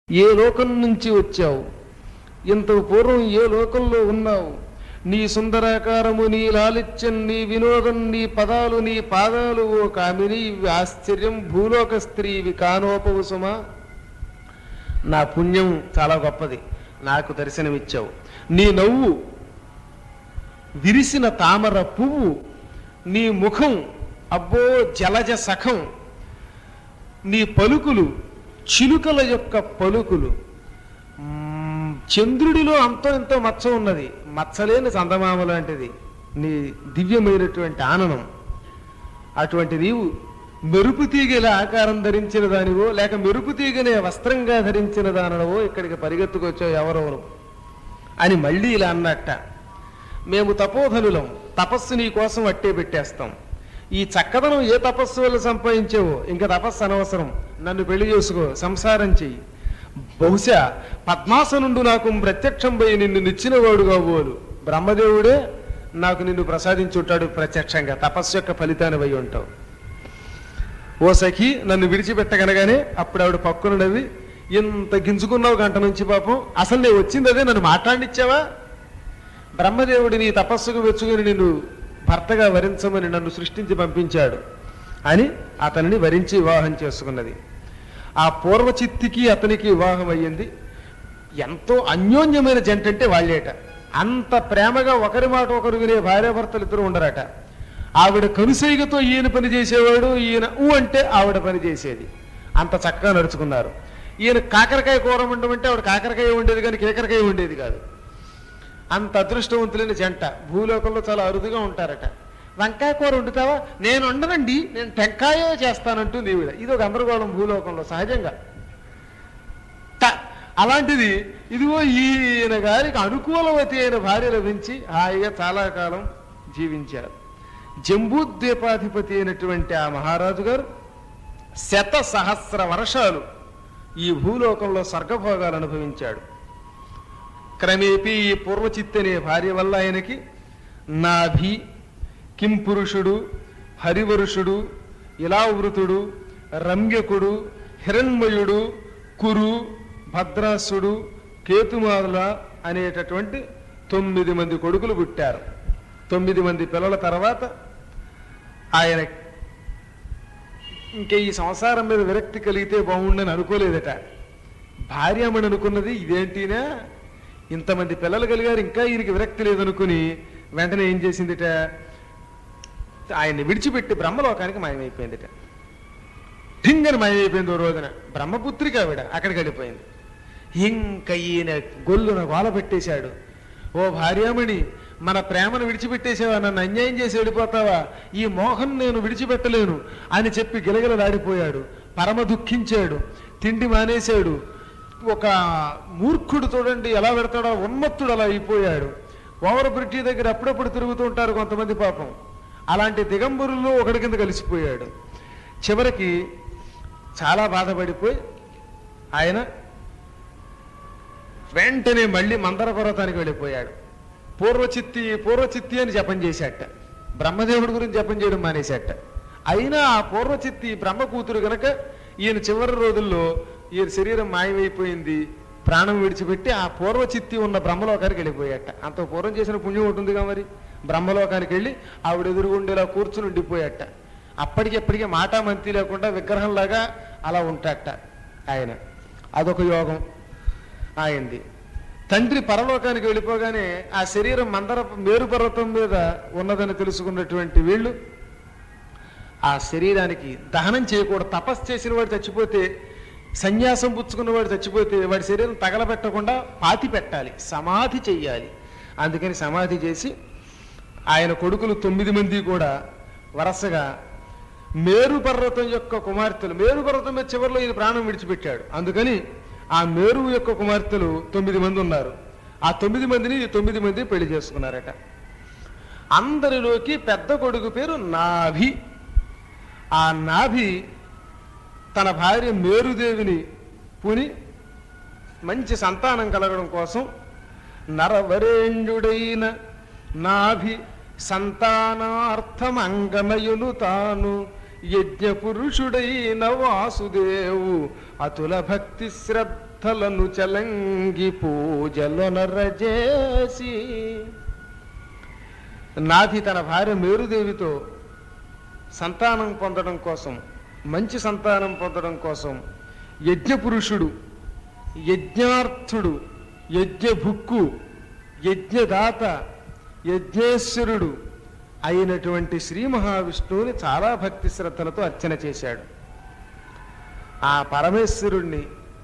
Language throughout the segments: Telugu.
ఏ లోకం నుంచి వచ్చావు ఇంతకు పూర్వం ఏ లోకంలో ఉన్నావు నీ సుందరాకారము నీ లాలిత్యం నీ వినోదం నీ పదాలు నీ పాదాలు ఓ కామిని ఇవి ఆశ్చర్యం భూలోక స్త్రీ ఇవి కానోపవు సుమా నా పుణ్యం చాలా గొప్పది నాకు దర్శనమిచ్చావు నీ నవ్వు విరిసిన తామర పువ్వు నీ ముఖం అబ్బో జలజ సఖం నీ పలుకులు చిలుకల యొక్క పలుకులు మ్మ్, చంద్రుడిలో అంతో ఎంతో మచ్చ ఉన్నది మచ్చలేని చందమామ లాంటిది నీ దివ్యమైనటువంటి ఆననం అటువంటి నీవు మెరుపు తీగల ఆకారం ధరించిన దానివో లేక మెరుపు తీగనే వస్త్రంగా ధరించిన దానివో ఇక్కడికి పరిగెత్తుకొచ్చావు ఎవరెవరు అని మళ్ళీ ఇలా అన్నట్ట మేము తపోధనులం తపస్సు నీ కోసం అట్టే పెట్టేస్తాం ఈ చక్కదనం ఏ తపస్సు వల్ల సంపాదించావో ఇంకా తపస్సు అనవసరం నన్ను పెళ్లి చేసుకో సంసారం చెయ్యి బహుశా పద్మాసనుండు నాకు ప్రత్యక్షం పోయి నిన్ను నిచ్చిన వాడు కాబోలు బ్రహ్మదేవుడే నాకు నిన్ను ప్రసాదించుంటాడు ప్రత్యక్షంగా తపస్సు యొక్క ఫలితాన్ని పోయి ఉంటావు ఓ సఖి నన్ను విడిచిపెట్టగనగానే అప్పుడు ఆవిడ పక్కున నవ్వి ఇంత గింజుకున్నావు గంట నుంచి పాపం అసలు నేను వచ్చింది అదే నన్ను మాట్లాడిచ్చావా బ్రహ్మదేవుడి నీ తపస్సుకు వెచ్చుకుని నిన్ను భర్తగా వరించమని నన్ను సృష్టించి పంపించాడు అని అతనిని వరించి వివాహం చేసుకున్నది ఆ పూర్వచిత్తికి అతనికి వివాహం అయ్యింది ఎంతో అన్యోన్యమైన జంట అంటే వాళ్ళేట అంత ప్రేమగా ఒకరి మాట ఒకరు వినే భార్యాభర్తలు ఇద్దరు ఉండరట ఆవిడ కనుసైగతో ఈయన పని చేసేవాడు ఈయన ఊ అంటే ఆవిడ పని చేసేది అంత చక్కగా నడుచుకున్నారు ఈయన కాకరకాయ కూర ఉండమంటే ఆవిడ కాకరకాయ ఉండేది కానీ కేకరకాయ ఉండేది కాదు అంత అదృష్టవంతులైన జంట భూలోకంలో చాలా అరుదుగా ఉంటారట వంకాయ కూర వండుతావా నేను వండనండి నేను టెంకాయే చేస్తానంటుంది ఈవిడ ఇది ఒక గందరగోళం భూలోకంలో సహజంగా ట- అలాంటిది ఇదిగో ఈయన గారికి అనుకూలవతి అయిన భార్య లభించి హాయిగా చాలా కాలం జీవించారు జంబూద్వీపాధిపతి అయినటువంటి ఆ మహారాజు గారు శత సహస్ర వర్షాలు ఈ భూలోకంలో స్వర్గభోగాలు అనుభవించాడు క్రమేపీ ఈ పూర్వచిత్తనే భార్య వల్ల ఆయనకి నాభి కింపురుషుడు హరివరుషుడు ఇలావృతుడు రమ్యకుడు హిరణ్మయుడు కురు భద్రాసుడు కేతుమాల అనేటటువంటి తొమ్మిది మంది కొడుకులు పుట్టారు తొమ్మిది మంది పిల్లల తర్వాత ఆయన ఇంక ఈ సంసారం మీద విరక్తి కలిగితే బాగుండని అనుకోలేదట భార్యమని అనుకున్నది ఇదేంటినా ఇంతమంది పిల్లలు కలిగారు ఇంకా ఈయనకి విరక్తి లేదనుకుని వెంటనే ఏం చేసిందిట ఆయన్ని విడిచిపెట్టి బ్రహ్మలోకానికి మాయమైపోయిందిట ఠింగని మాయమైపోయింది ఓ రోజున బ్రహ్మపుత్రిక ఆవిడ అక్కడికి వెళ్ళిపోయింది ఇంకా ఈయన గొల్లున గోల పెట్టేశాడు ఓ భార్యామణి మన ప్రేమను విడిచిపెట్టేసావా నన్ను అన్యాయం చేసి వెళ్ళిపోతావా ఈ మోహన్ నేను విడిచిపెట్టలేను అని చెప్పి గిలగిలలాడిపోయాడు పరమ దుఃఖించాడు తిండి మానేశాడు ఒక మూర్ఖుడు చూడండి ఎలా పెడతాడో ఉన్మత్తుడు అలా అయిపోయాడు ఓవర్ బ్రిడ్జి దగ్గర అప్పుడప్పుడు తిరుగుతూ ఉంటారు కొంతమంది పాపం అలాంటి దిగంబరుల్లో ఒకడి కింద కలిసిపోయాడు చివరికి చాలా బాధపడిపోయి ఆయన వెంటనే మళ్ళీ మందర పర్వతానికి వెళ్ళిపోయాడు పూర్వచిత్తి పూర్వచిత్తి అని జపం చేశాట బ్రహ్మదేవుడి గురించి జపం చేయడం మానేశాట అయినా ఆ పూర్వచిత్తి బ్రహ్మ కూతురు గనక ఈయన చివరి రోజుల్లో ఈయన శరీరం మాయమైపోయింది ప్రాణం విడిచిపెట్టి ఆ పూర్వచిత్తి ఉన్న బ్రహ్మలోకానికి వెళ్ళిపోయాట అంత పూర్వం చేసిన పుణ్యం ఉంటుందిగా మరి బ్రహ్మలోకానికి వెళ్ళి ఆవిడ ఎదురుగుండేలా కూర్చుని ఉండిపోయాట అప్పటికెప్పటికే మాటా మంతి లేకుండా విగ్రహంలాగా అలా ఉంటాట ఆయన అదొక యోగం ఆయంది తండ్రి పరలోకానికి వెళ్ళిపోగానే ఆ శరీరం మందర మేరు పర్వతం మీద ఉన్నదని తెలుసుకున్నటువంటి వీళ్ళు ఆ శరీరానికి దహనం చేయకూడదు తపస్సు చేసిన వాడు చచ్చిపోతే సన్యాసం పుచ్చుకున్న వాడు చచ్చిపోతే వాడి శరీరం తగలబెట్టకుండా పాతి పెట్టాలి సమాధి చెయ్యాలి అందుకని సమాధి చేసి ఆయన కొడుకులు తొమ్మిది మంది కూడా వరుసగా మేరు పర్వతం యొక్క కుమార్తెలు మేరు పర్వతం మీద చివరిలో ఈయన ప్రాణం విడిచిపెట్టాడు అందుకని ఆ మేరు యొక్క కుమార్తెలు తొమ్మిది మంది ఉన్నారు ఆ తొమ్మిది మందిని ఈ తొమ్మిది మంది పెళ్లి చేసుకున్నారట అందరిలోకి పెద్ద కొడుకు పేరు నాభి ఆ నాభి తన భార్య మేరుదేవిని పుని మంచి సంతానం కలగడం కోసం నరవరేణ్యుడైన నాభి సంతానార్థమంగమయును తాను యజ్ఞ పురుషుడైన వాసుదేవు అతుల భక్తి శ్రద్ధ వ్యర్థలను చలంగి పూజలొనరజేసి నాభి తన భార్య మేరుదేవితో సంతానం పొందడం కోసం మంచి సంతానం పొందడం కోసం యజ్ఞపురుషుడు యజ్ఞార్థుడు యజ్ఞభుక్కు యజ్ఞదాత యజ్ఞేశ్వరుడు అయినటువంటి శ్రీ మహావిష్ణువుని చాలా భక్తి శ్రద్ధలతో అర్చన చేశాడు ఆ పరమేశ్వరుణ్ణి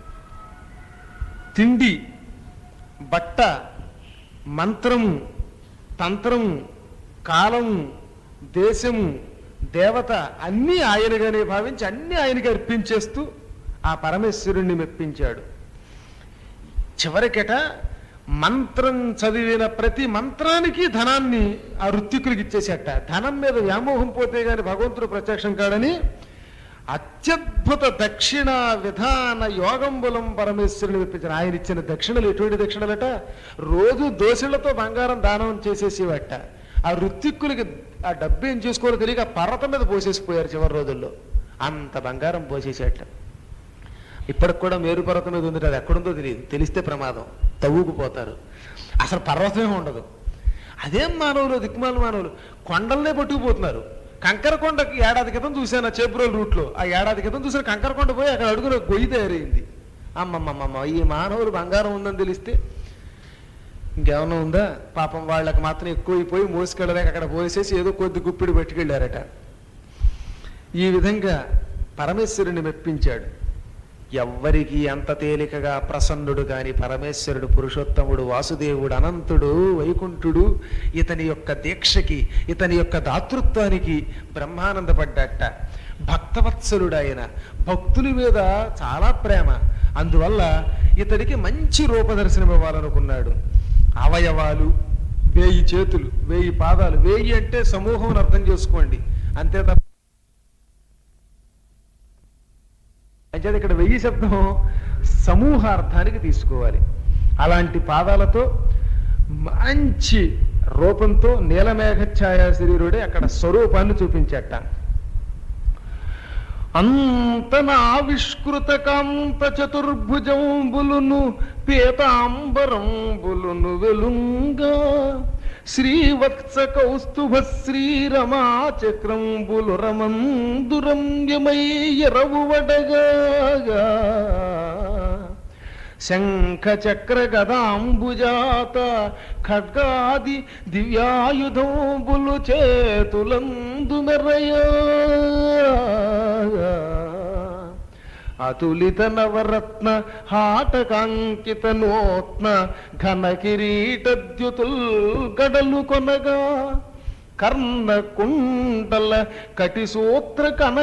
తిండి బట్ట మంత్రము తంత్రము కాలము దేశము దేవత అన్నీ ఆయనగానే భావించి అన్నీ ఆయనకి అర్పించేస్తూ ఆ పరమేశ్వరుణ్ణి మెప్పించాడు చివరికట మంత్రం చదివిన ప్రతి మంత్రానికి ధనాన్ని ఆ ఋత్వికులకి ఇచ్చేసేట ధనం మీద వ్యామోహం పోతే గాని భగవంతుడు ప్రత్యక్షం కాడని అత్యద్భుత దక్షిణ విధాన యోగంబులం పరమేశ్వరుని మెప్పించిన ఆయన ఇచ్చిన దక్షిణలు ఎటువంటి దక్షిణలట రోజు దోశలతో బంగారం దానం చేసేసేవట ఆ ఋత్విక్కులకి ఆ డబ్బు ఏం చేసుకోవాలో తెలియక ఆ పర్వతం మీద పోసేసిపోయారు చివరి రోజుల్లో అంత బంగారం పోసేసేట ఇప్పటికి కూడా మేరు పర్వతం మీద ఉంది అది ఎక్కడుందో తెలియదు తెలిస్తే ప్రమాదం తవ్వుకుపోతారు అసలు పర్వతమే ఉండదు అదేం మానవులు దిక్కుమాల మానవులు కొండలనే పట్టుకుపోతున్నారు కంకరకొండకి ఏడాది క్రితం చూశాను ఆ చేబ్రోల్ రూట్లో ఆ ఏడాది క్రితం చూసిన కంకరకొండ పోయి అక్కడ అడుగున గొయ్యి తయారైంది అమ్మమ్మమ్మమ్మ ఈ మానవులు బంగారం ఉందని తెలిస్తే ఇంకేమన్నా ఉందా పాపం వాళ్ళకి మాత్రం ఎక్కువైపోయి మోసుకెళ్ళలేక అక్కడ పోసేసి ఏదో కొద్ది గుప్పిడి పట్టుకెళ్ళారట ఈ విధంగా పరమేశ్వరుని మెప్పించాడు ఎవ్వరికి అంత తేలికగా ప్రసన్నుడు కాని పరమేశ్వరుడు పురుషోత్తముడు వాసుదేవుడు అనంతుడు వైకుంఠుడు ఇతని యొక్క దీక్షకి ఇతని యొక్క దాతృత్వానికి బ్రహ్మానందపడ్డట భక్తవత్సలుడు ఆయన భక్తుల మీద చాలా ప్రేమ అందువల్ల ఇతడికి మంచి రూపదర్శనం ఇవ్వాలనుకున్నాడు అవయవాలు వేయి చేతులు వేయి పాదాలు వేయి అంటే సమూహం అని అర్థం చేసుకోండి అంతే తప్ప అంచేది ఇక్కడ వెయ్యి శబ్దం సమూహార్థానికి తీసుకోవాలి అలాంటి పాదాలతో మంచి రూపంతో నీలమేఘ ఛాయా శరీరుడే అక్కడ స్వరూపాన్ని చూపించట అంతనావిష్కృత కాంత చతుర్భుజంబులును పీతాంబరంబులును వెలుంగా శ్రీవత్స కౌస్తుభ శ్రీరమా చక్రంబులు రమందురమ్యమై ఎరవు వడగా శంఖ చక్ర గదాంబుజాత ఖడ్గాది దివ్యాయుధంబులు చేతులందు మెరయా అతులిత నవరత్న హాటకాంకిత నోత్న ఘన కిరీటద్యుతుల్ గడలు కొనగా కర్ణ కుండల కటిసూత్ర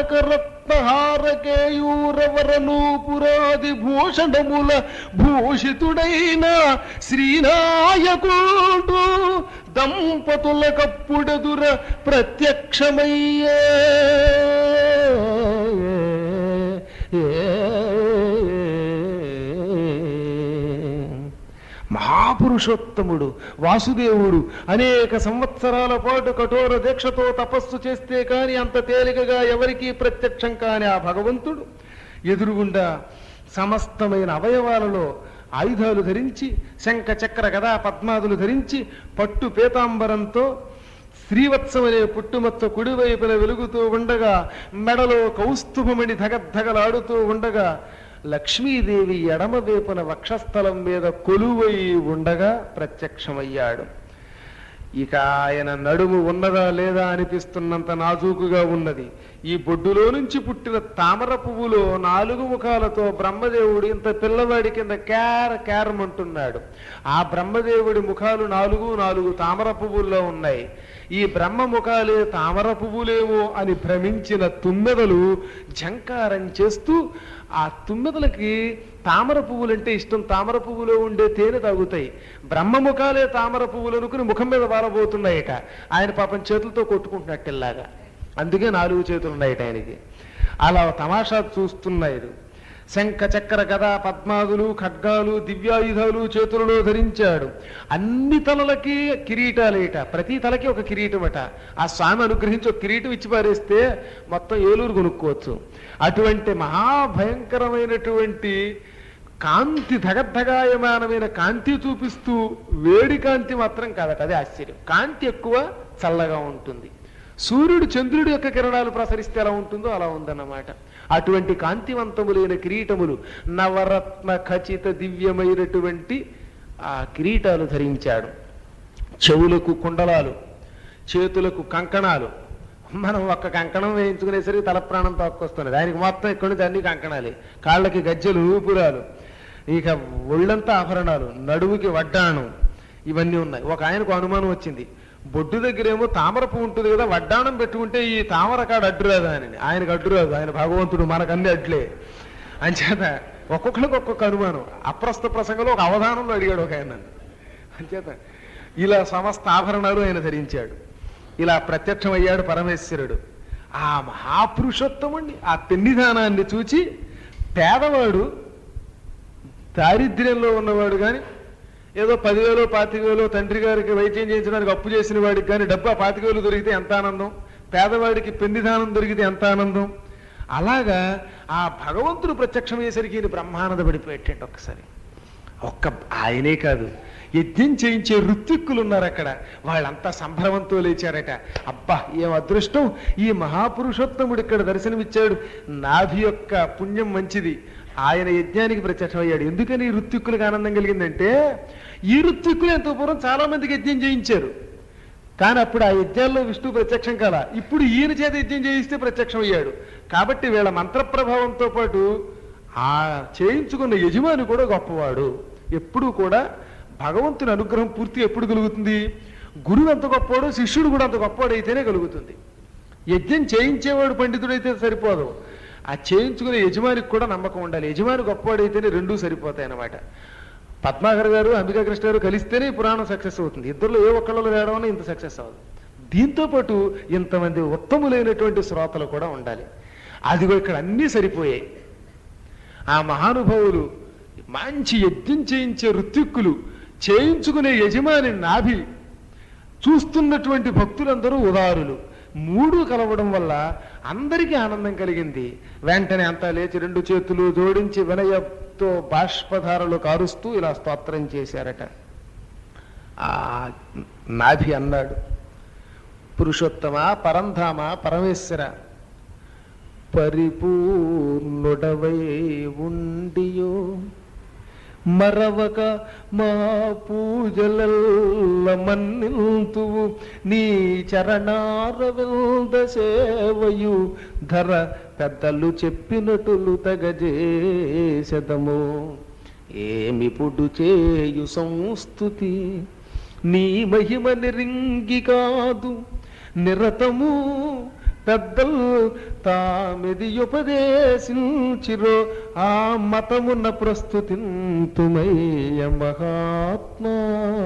కనకరత్నహారకేయూరవరనూపురాది భూషణముల భూషితుడైన శ్రీనాయకుడు దంపతుల కప్పుడెదుర ప్రత్యక్షమయ్యే మహాపురుషోత్తముడు వాసుదేవుడు అనేక సంవత్సరాల పాటు కఠోర దీక్షతో తపస్సు చేస్తే కాని అంత తేలికగా ఎవరికీ ప్రత్యక్షం కాని ఆ భగవంతుడు ఎదురుగుండా సమస్తమైన అవయవాలలో ఆయుధాలు ధరించి శంఖ చక్ర గదా పద్మాదులు ధరించి పట్టు పీతాంబరంతో శ్రీవత్సం అనే పుట్టుమచ్చ కుడివైపున వెలుగుతూ ఉండగా మెడలో కౌస్తుభమణి ధగద్ధగలాడుతూ ఉండగా లక్ష్మీదేవి ఎడమ వైపున వక్షస్థలం మీద కొలువై ఉండగా ప్రత్యక్షమయ్యాడు ఇక ఆయన నడుము ఉన్నదా లేదా అనిపిస్తున్నంత నాజూకుగా ఉన్నది ఈ బొడ్డులో నుంచి పుట్టిన తామర పువ్వులో నాలుగు ముఖాలతో బ్రహ్మదేవుడు ఇంత పిల్లవాడి కింద క్యార క్యారమంటున్నాడు ఆ బ్రహ్మదేవుడి ముఖాలు నాలుగు నాలుగు తామర పువ్వుల్లో ఉన్నాయి ఈ బ్రహ్మ ముఖాలే తామర పువ్వులేమో అని భ్రమించిన తుమ్మెదలు ఝంకారం చేస్తూ ఆ తుమ్మెదలకి తామర పువ్వులంటే ఇష్టం తామర పువ్వులో ఉండే తేనె తాగుతాయి బ్రహ్మముఖాలే తామర పువ్వులు అనుకుని ముఖం మీద వారబోతున్నాయట ఆయన పాపం చేతులతో కొట్టుకుంటున్నట్టు ఇలాగా అందుకే నాలుగు చేతులు ఉన్నాయట ఆయనకి అలా తమాషా చూస్తున్నారు శంఖ చక్ర గద పద్మాదులు ఖడ్గాలు దివ్యాయుధాలు చేతులలో ధరించాడు అన్ని తలలకి కిరీటాలేట ప్రతి తలకి ఒక కిరీటమట ఆ స్వామి అనుగ్రహించి ఒక కిరీటం ఇచ్చి పారేస్తే మొత్తం ఏలూరు కొనుక్కోవచ్చు అటువంటి మహాభయంకరమైనటువంటి కాంతి ధగద్ధగాయమానమైన కాంతి చూపిస్తూ వేడి కాంతి మాత్రం కాదట అదే ఆశ్చర్యం కాంతి ఎక్కువ చల్లగా ఉంటుంది సూర్యుడు చంద్రుడి యొక్క కిరణాలు ప్రసరిస్తే ఎలా ఉంటుందో అలా ఉందన్నమాట అటువంటి కాంతివంతములైన కిరీటములు నవరత్న ఖచ్చిత దివ్యమైనటువంటి ఆ కిరీటాలు ధరించాడు చెవులకు కుండలాలు చేతులకు కంకణాలు మనం ఒక్క కంకణం వేయించుకునేసరికి తల ప్రాణం తక్కువస్తుంది దానికి మొత్తం ఇక్కడ నుంచి అన్ని కంకణాలే కాళ్ళకి గజ్జెలు ఊపురాలు ఇక ఒళ్ళంతా ఆభరణాలు నడుముకి వడ్డాణం ఇవన్నీ ఉన్నాయి ఒక ఆయనకు అనుమానం వచ్చింది బొడ్డు దగ్గరేమో తామర పువ్వు ఉంటుంది కదా వడ్డాణం పెట్టుకుంటే ఈ తామర కాడ అడ్డురాదా అని ఆయనకు అడ్డురాదు ఆయన భగవంతుడు మనకన్నీ అడ్లే అంచేత ఒక్కొక్కరికి ఒక్కొక్క అనుమానం అప్రస్తుత ప్రసంగంలో ఒక అవధానంలో అడిగాడు ఒక ఆయన నన్ను. అంచేత ఇలా సమస్త ఆభరణాలు ఆయన ధరించాడు ఇలా ప్రత్యక్షమయ్యాడు పరమేశ్వరుడు ఆ మహాపురుషోత్తముణ్ణి ఆ పెన్నిధానాన్ని చూచి పేదవాడు దారిద్ర్యంలో ఉన్నవాడు కానీ ఏదో పదివేలు పాతిక వేలు తండ్రి గారికి వైద్యం చేయించడానికి అప్పు చేసిన వాడికి కానీ డబ్బు ఆ పాతిక వేలు దొరికితే ఎంత ఆనందం పేదవాడికి పెన్నిధానం దొరికితే ఎంత ఆనందం అలాగా ఆ భగవంతుడు ప్రత్యక్షమయ్యేసరికి ఈయన బ్రహ్మానంద పడిపోయేటండి ఒక్కసారి ఒక్క ఆయనే కాదు యజ్ఞం చేయించే ఋత్విక్కులు ఉన్నారు అక్కడ వాళ్ళంతా సంభ్రమంతో లేచారట అబ్బా ఏం అదృష్టం ఈ మహాపురుషోత్తముడు ఇక్కడ దర్శనమిచ్చాడు నాభి యొక్క పుణ్యం మంచిది ఆయన యజ్ఞానికి ప్రత్యక్షమయ్యాడు ఎందుకని ఈ ఋత్విక్కులకు ఆనందం కలిగిందంటే ఈ ఋత్విక్కులు ఎంతో పూర్వం చాలా మందికి యజ్ఞం చేయించారు కానీ అప్పుడు ఆ యజ్ఞాల్లో విష్ణు ప్రత్యక్షం కాల ఇప్పుడు ఈయన చేత యజ్ఞం చేయిస్తే ప్రత్యక్షం అయ్యాడు కాబట్టి వీళ్ళ మంత్ర ప్రభావంతో పాటు ఆ చేయించుకున్న యజమాని కూడా గొప్పవాడు ఎప్పుడూ కూడా భగవంతుని అనుగ్రహం పూర్తి ఎప్పుడు కలుగుతుంది గురువు ఎంత గొప్పవాడో శిష్యుడు కూడా అంత గొప్పవాడు అయితేనే కలుగుతుంది యజ్ఞం చేయించేవాడు పండితుడైతే సరిపోదు ఆ చేయించుకునే యజమానికి కూడా నమ్మకం ఉండాలి యజమాని గొప్పవాడైతేనే రెండూ సరిపోతాయి అన్నమాట పద్మాకర్ గారు అంబికా కృష్ణ గారు కలిస్తేనే ఈ పురాణం సక్సెస్ అవుతుంది ఇద్దరులో ఏ ఒక్కళ్ళు తేడా ఉన్నా ఇంత సక్సెస్ అవ్వదు దీంతో పాటు ఇంతమంది ఉత్తములైనటువంటి శ్రోతలు కూడా ఉండాలి అదిగో ఇక్కడ అన్నీ సరిపోయాయి ఆ మహానుభావులు మంచి యజ్ఞం చేయించే ఋత్విక్కులు చేయించుకునే యజమాని నాభి చూస్తున్నటువంటి భక్తులందరూ ఉదారులు మూడు కలవడం వల్ల అందరికీ ఆనందం కలిగింది వెంటనే అంతా లేచి రెండు చేతులు జోడించి వినయంతో బాష్పధారలు కారుస్తూ ఇలా స్తోత్రం చేశారట ఆ నాభి అన్నాడు పురుషోత్తమ పరంధామ పరమేశ్వర పరిపూర్ణుడవై ఉండియో మరవక మా పూజలల్ల మన్నిల్తువు నీ చరణారవింద సేవయు ధర పెద్దలు చెప్పినటులు తగజేసదము ఏమి పుడు చేయు సంస్తుతి నీ మహిమ నిరింగి కాదు నిరతము పెద్దలు తామెది ఉపదేశించిరో ఆ మతమున ప్రస్తుతింతుమయ్య మహాత్మా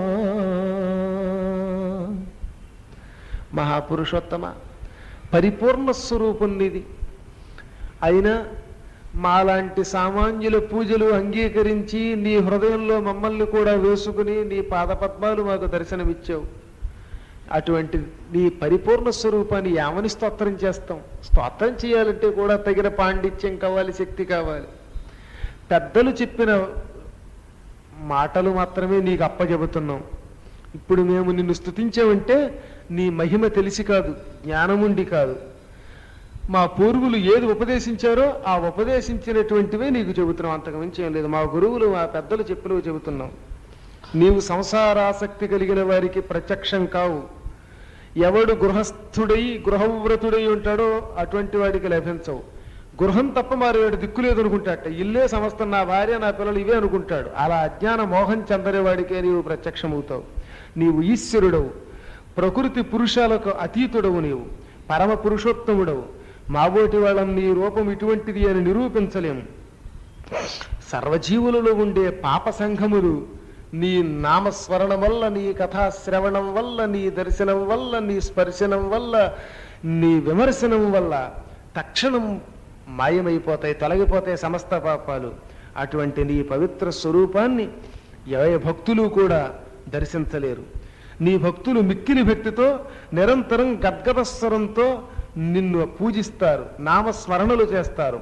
మహాపురుషోత్తమ పరిపూర్ణ స్వరూపం నీది అయినా మాలాంటి సామాన్యుల పూజలు అంగీకరించి నీ హృదయంలో మమ్మల్ని కూడా వేసుకుని నీ పాదపద్మాలు మాకు దర్శనమిచ్చావు అటువంటి నీ పరిపూర్ణ స్వరూపాన్ని యావని స్తోత్రం చేస్తాం స్తోత్రం చేయాలంటే కూడా తగిన పాండిత్యం కావాలి శక్తి కావాలి పెద్దలు చెప్పిన మాటలు మాత్రమే నీకు అప్పచెబుతున్నాం ఇప్పుడు మేము నిన్ను స్తుతించామంటే నీ మహిమ తెలిసి కాదు జ్ఞానముండి కాదు మా పూర్వులు ఏది ఉపదేశించారో ఆ ఉపదేశించినటువంటివే నీకు చెబుతున్నాం అంతకు మించి ఏం లేదు మా గురువులు మా పెద్దలు చెప్పినవి చెబుతున్నాం నీవు సంసారాసక్తి కలిగిన వారికి ప్రత్యక్షం కావు ఎవడు గృహస్థుడై గృహవ్రతుడై ఉంటాడో అటువంటి వాడికి లభించవు గృహం తప్ప మరి వాడి దిక్కు లేదు అనుకుంటాట ఇల్లే సమస్తం నా భార్య నా పిల్లలు ఇవే అనుకుంటాడు అలా అజ్ఞాన మోహం చెందరేవాడికే నీవు ప్రత్యక్షమవుతావు నీవు ఈశ్వరుడవు ప్రకృతి పురుషాలకు అతీతుడవు నీవు పరమ పురుషోత్తముడవు మాబోటి వాళ్ళని నీ రూపం ఇటువంటిది అని నిరూపించలేము సర్వజీవులలో ఉండే పాప సంఘములు నీ నామస్మరణం వల్ల నీ కథాశ్రవణం వల్ల నీ దర్శనం వల్ల నీ స్పర్శనం వల్ల నీ విమర్శనం వల్ల తక్షణం మాయమైపోతాయి తొలగిపోతాయి సమస్త పాపాలు అటువంటి నీ పవిత్ర స్వరూపాన్ని ఏ భక్తులు కూడా దర్శించలేరు నీ భక్తులు మిక్కిలి భక్తితో నిరంతరం గద్గద స్వరంతో నిన్ను పూజిస్తారు నామస్మరణలు చేస్తారు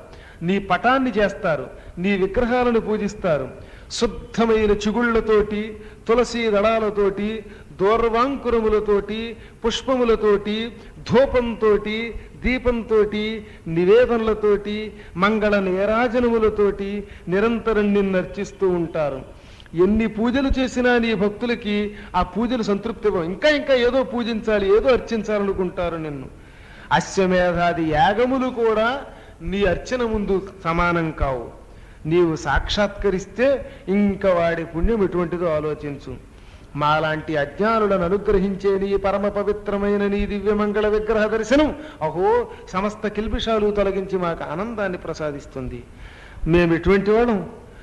నీ పటాన్ని చేస్తారు నీ విగ్రహాలను పూజిస్తారు శుద్ధమైన చిగుళ్లతోటి తులసి దళాలతోటి దూర్వాంకురములతోటి పుష్పములతోటి ధూపంతోటి దీపంతోటి నివేదనలతోటి మంగళ నీరాజనములతోటి నిరంతరం నిన్ను అర్చిస్తూ ఉంటారు ఎన్ని పూజలు చేసినా నీ భక్తులకి ఆ పూజలు సంతృప్తి ఇవ్వవు. ఇంకా ఇంకా ఏదో పూజించాలి ఏదో అర్చించాలనుకుంటారు నిన్ను అశ్వమేధాది యాగములు కూడా నీ అర్చన ముందు సమానం కావు నీవు సాక్షాత్కరిస్తే ఇంకా వాడి పుణ్యం ఎటువంటిదో ఆలోచించు మాలాంటి అజ్ఞానులను అనుగ్రహించే నీ పరమ పవిత్రమైన నీ దివ్యమంగళ విగ్రహ దర్శనం అహో సమస్త కిల్బిషాలు తొలగించి మాకు ఆనందాన్ని ప్రసాదిస్తుంది మేము ఎటువంటి వాళ్ళం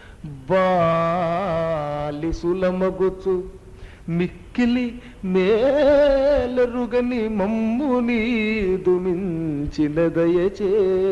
బాలిసులమగుచు మిక్కిలి మేలరుగని మమ్ము నీదు మించిన దయచే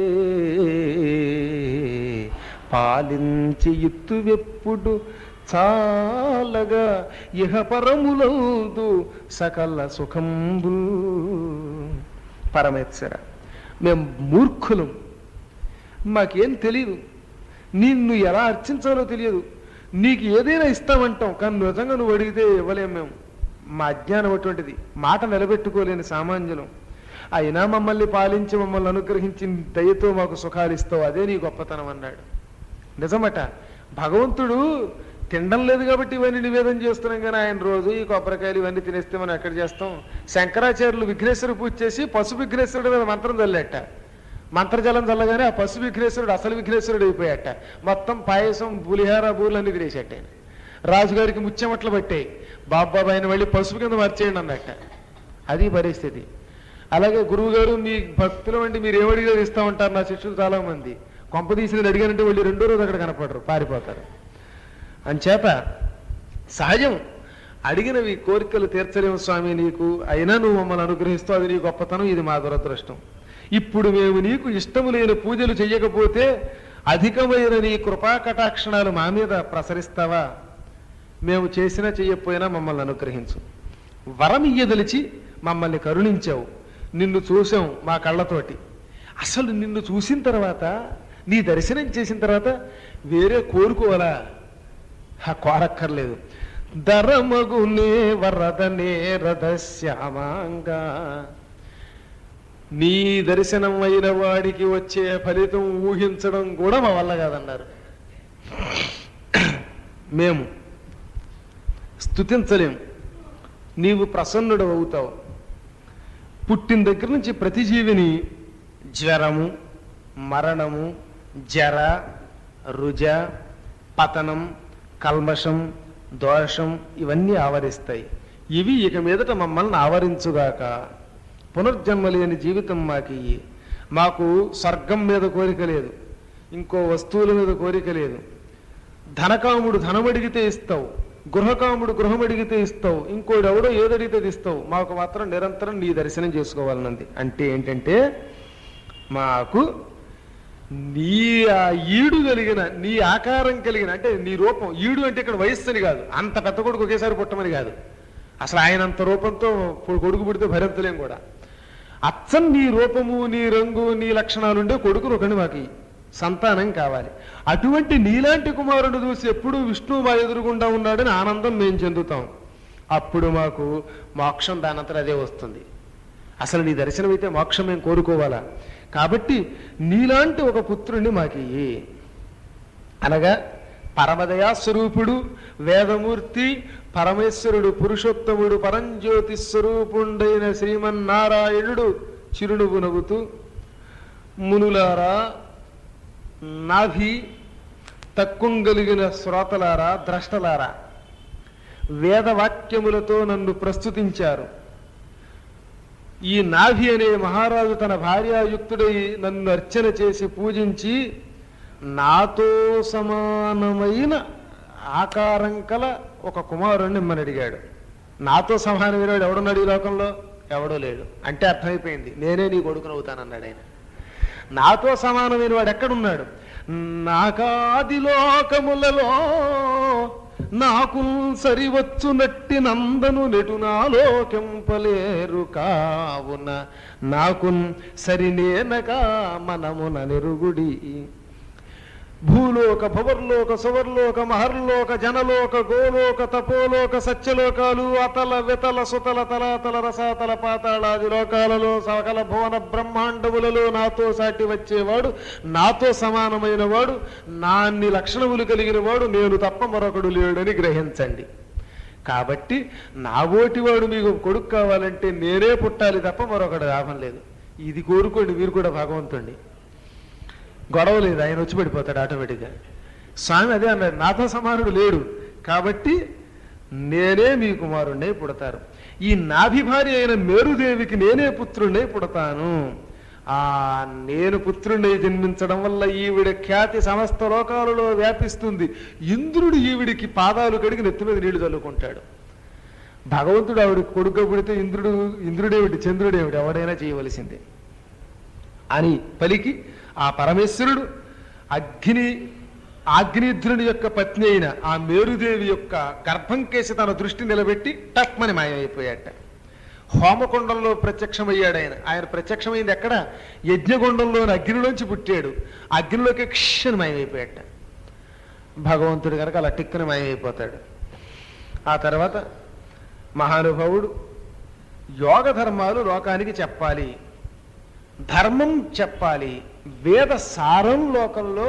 పాలించి ఇత్తువెప్పుడు చాలగా ఇహ పరములందు సకల సుఖంబుల్ పరమేశ్వర మేము మూర్ఖులం మాకేం తెలియదు నిన్ను ఎలా అర్చించాలో తెలియదు నీకు ఏదైనా ఇస్తామంటాం కానీ నిజంగా నువ్వు అడిగితే ఇవ్వలేం మేము మా అజ్ఞానం అటువంటిది మాట నిలబెట్టుకోలేని సామాన్యులం అయినా మమ్మల్ని పాలించి మమ్మల్ని అనుగ్రహించి దయతో మాకు సుఖాలు ఇస్తావు అదే నీ గొప్పతనం అన్నాడు నిజమట భగవంతుడు తినడం లేదు కాబట్టి ఇవన్నీ నివేదన చేస్తున్నాం కానీ ఆయన రోజు ఈ కొబ్బరికాయలు ఇవన్నీ తినేస్తే మనం ఎక్కడ చేస్తాం శంకరాచార్యులు విఘ్నేశ్వర పూజ చేసి పశు విఘ్నేశ్వరుడు మీద మంత్రం చల్లేట మంత్రజలం చల్లగానే ఆ పశు విఘ్నేశ్వరుడు అసలు విఘ్నేశ్వరుడు అయిపోయాట మొత్తం పాయసం పులిహార బూర్లు అన్ని తినేసేట ఆయన రాజుగారికి ముచ్చెమట్లు పట్టాయి బాబాబు ఆయన వెళ్ళి పసుపు కింద మార్చేయండి అన్నట్ట అది పరిస్థితి అలాగే గురువు గారు మీ భక్తులు వంటి మీరు ఏమడిగారు ఇస్తా ఉంటారు నా శిష్యులు చాలా మంది కొంప తీసి అడిగానంటే వాళ్ళు రెండో రోజు అక్కడ కనపడరు పారిపోతారు అంచేత సహజం అడిగినవి కోరికలు తీర్చలేము స్వామి నీకు అయినా నువ్వు మమ్మల్ని అనుగ్రహిస్తావు అది నీ గొప్పతనం ఇది మా దురదృష్టం ఇప్పుడు మేము నీకు ఇష్టము లేని పూజలు చెయ్యకపోతే అధికమైన నీ కృపా కటాక్షణాలు మా మీద ప్రసరిస్తావా మేము చేసినా చెయ్యకపోయినా మమ్మల్ని అనుగ్రహించు వరం ఇయ్యదలిచి మమ్మల్ని కరుణించావు నిన్ను చూసాం మా కళ్ళతోటి అసలు నిన్ను చూసిన తర్వాత నీ దర్శనం చేసిన తర్వాత వేరే కోరుకోవాలా ఆ కోరక్కర్లేదు ధరమగునే వరదనే రథశ్యామాంగా నీ దర్శనం అయిన వాడికి వచ్చే ఫలితం ఊహించడం కూడా మా వల్ల కాదన్నారు మేము స్థుతించలేం నీవు ప్రసన్నుడు అవుతావు పుట్టిన దగ్గర నుంచి ప్రతి జీవిని జ్వరము మరణము జర రుజ పతనం కల్మషం దోషం ఇవన్నీ ఆవరిస్తాయి ఇవి ఇక మీదట మమ్మల్ని ఆవరించుగాక పునర్జన్మ లేని జీవితం మాకు ఇయ్యి మాకు స్వర్గం మీద కోరిక లేదు ఇంకో వస్తువుల మీద కోరిక లేదు ధనకాముడు ధనం అడిగితే ఇస్తావు గృహకాముడు గృహం అడిగితే ఇస్తావు ఇంకోడు ఎవడో ఏదడిగితే అది ఇస్తావు మాకు మాత్రం నిరంతరం నీ దర్శనం చేసుకోవాలన్నది అంటే ఏంటంటే మాకు నీ ఆ ఈడు కలిగిన నీ ఆకారం కలిగిన అంటే నీ రూపం ఈడు అంటే ఇక్కడ వయస్సు అని కాదు అంత పెద్ద కొడుకు ఒకేసారి పుట్టమని కాదు అసలు ఆయన అంత రూపంతో కొ- కొడుకు పుడితే భరించలేం కూడా అచ్చం నీ రూపము నీ రంగు నీ లక్షణాలుండే కొడుకును ఒకటి మాకు ఇయ్యి. సంతానం కావాలి అటువంటి నీలాంటి కుమారుడు చూసి ఎప్పుడు విష్ణువు మా ఎదురుగుండా ఉన్నాడని ఆనందం మేము చెందుతాం అప్పుడు మాకు మోక్షం దానంతట అదే వస్తుంది అసలు నీ దర్శనం అయితే మోక్షం మేము కోరుకోవాలా కాబట్టి నీలాంటి ఒక పుత్రుణ్ణి మాకి అనగా పరమదయా స్వరూపుడు వేదమూర్తి పరమేశ్వరుడు పురుషోత్తముడు పరంజ్యోతి స్వరూపుండైన శ్రీమన్నారాయణుడు చిరునవ్వు నవ్వుతూ మునులారా నాభి తక్కువగలిగిన శ్రోతలారా ద్రష్టలారా వేదవాక్యములతో నన్ను ప్రస్తుతించారు ఈ నాభి అనే మహారాజు తన భార్యాయుక్తుడై నన్ను అర్చన చేసి పూజించి నాతో సమానమైన ఆకారం కల ఒక కుమారుణ్ణి ఇమ్మని అడిగాడు నాతో సమానమైన వాడు ఎవడున్నాడు ఈ లోకంలో ఎవడో లేడు అంటే అర్థమైపోయింది నేనే నీ కొడుకుని అవుతానన్నాడు ఆయన నాతో సమానమైన వాడు ఎక్కడున్నాడు నాకాది లోకములలో నాకు సరివచ్చునట్టి నందను నెటు నాలోకింపలేరు కావున నాకు సరినేనగా మనమున నెరుగుడి భూలోక భువర్లోక సువర్లోక మహర్లోక జనలోక గోలోక తపోలోక సత్యలోకాలు అతల వితల సుతల తలాతల రసాతల పాతాళాది లోకాలలో సకల భువన బ్రహ్మాండములలో నాతో సాటి వచ్చేవాడు నాతో సమానమైన వాడు నాన్ని లక్షణములు కలిగిన వాడు నేను తప్ప మరొకడు లేడని గ్రహించండి కాబట్టి నా ఓటివాడు మీకు కొడుకు కావాలంటే నేనే పుట్టాలి తప్ప మరొకటి లాభం లేదు ఇది కోరుకోండి మీరు కూడా భగవంతుణ్ణి గొడవ లేదు ఆయన వచ్చి పడిపోతాడు ఆటోమేటిక్గా స్వామి అదే అన్నారు నాతో సమానుడు లేడు కాబట్టి నేనే మీ కుమారుణ్ణే పుడతారు ఈ నాభిభార్య అయిన మేరుదేవికి నేనే పుత్రుణ్ణే పుడతాను ఆ నేను పుత్రుణ్ణి జన్మించడం వల్ల ఈవిడ ఖ్యాతి సమస్త లోకాలలో వ్యాపిస్తుంది ఇంద్రుడు ఈవిడికి పాదాలు కడిగి నెత్తి మీద నీళ్లు చల్లుకుంటాడు భగవంతుడు ఆవిడ కొడుకు పుడితే ఇంద్రుడు ఇంద్రుడేమిటి చంద్రుడేమిటి ఎవడైనా చేయవలసిందే అని పలికి ఆ పరమేశ్వరుడు అగ్ని ఆగ్నేధ్రుని యొక్క పత్ని అయిన ఆ మేరుదేవి యొక్క గర్భం కేసి తన దృష్టి నిలబెట్టి టప్మని మాయమైపోయాట హోమకుండంలో ప్రత్యక్షమయ్యాడు ఆయన ఆయన ప్రత్యక్షమైంది ఎక్కడ యజ్ఞగుండంలోని అగ్నిలోంచి పుట్టాడు అగ్నిలోకి క్షని మాయమైపోయాట భగవంతుడు కనుక అలా టిక్కుని మాయమైపోతాడు ఆ తర్వాత మహానుభావుడు యోగ ధర్మాలు లోకానికి చెప్పాలి ధర్మం చెప్పాలి వేద సారం లోకంలో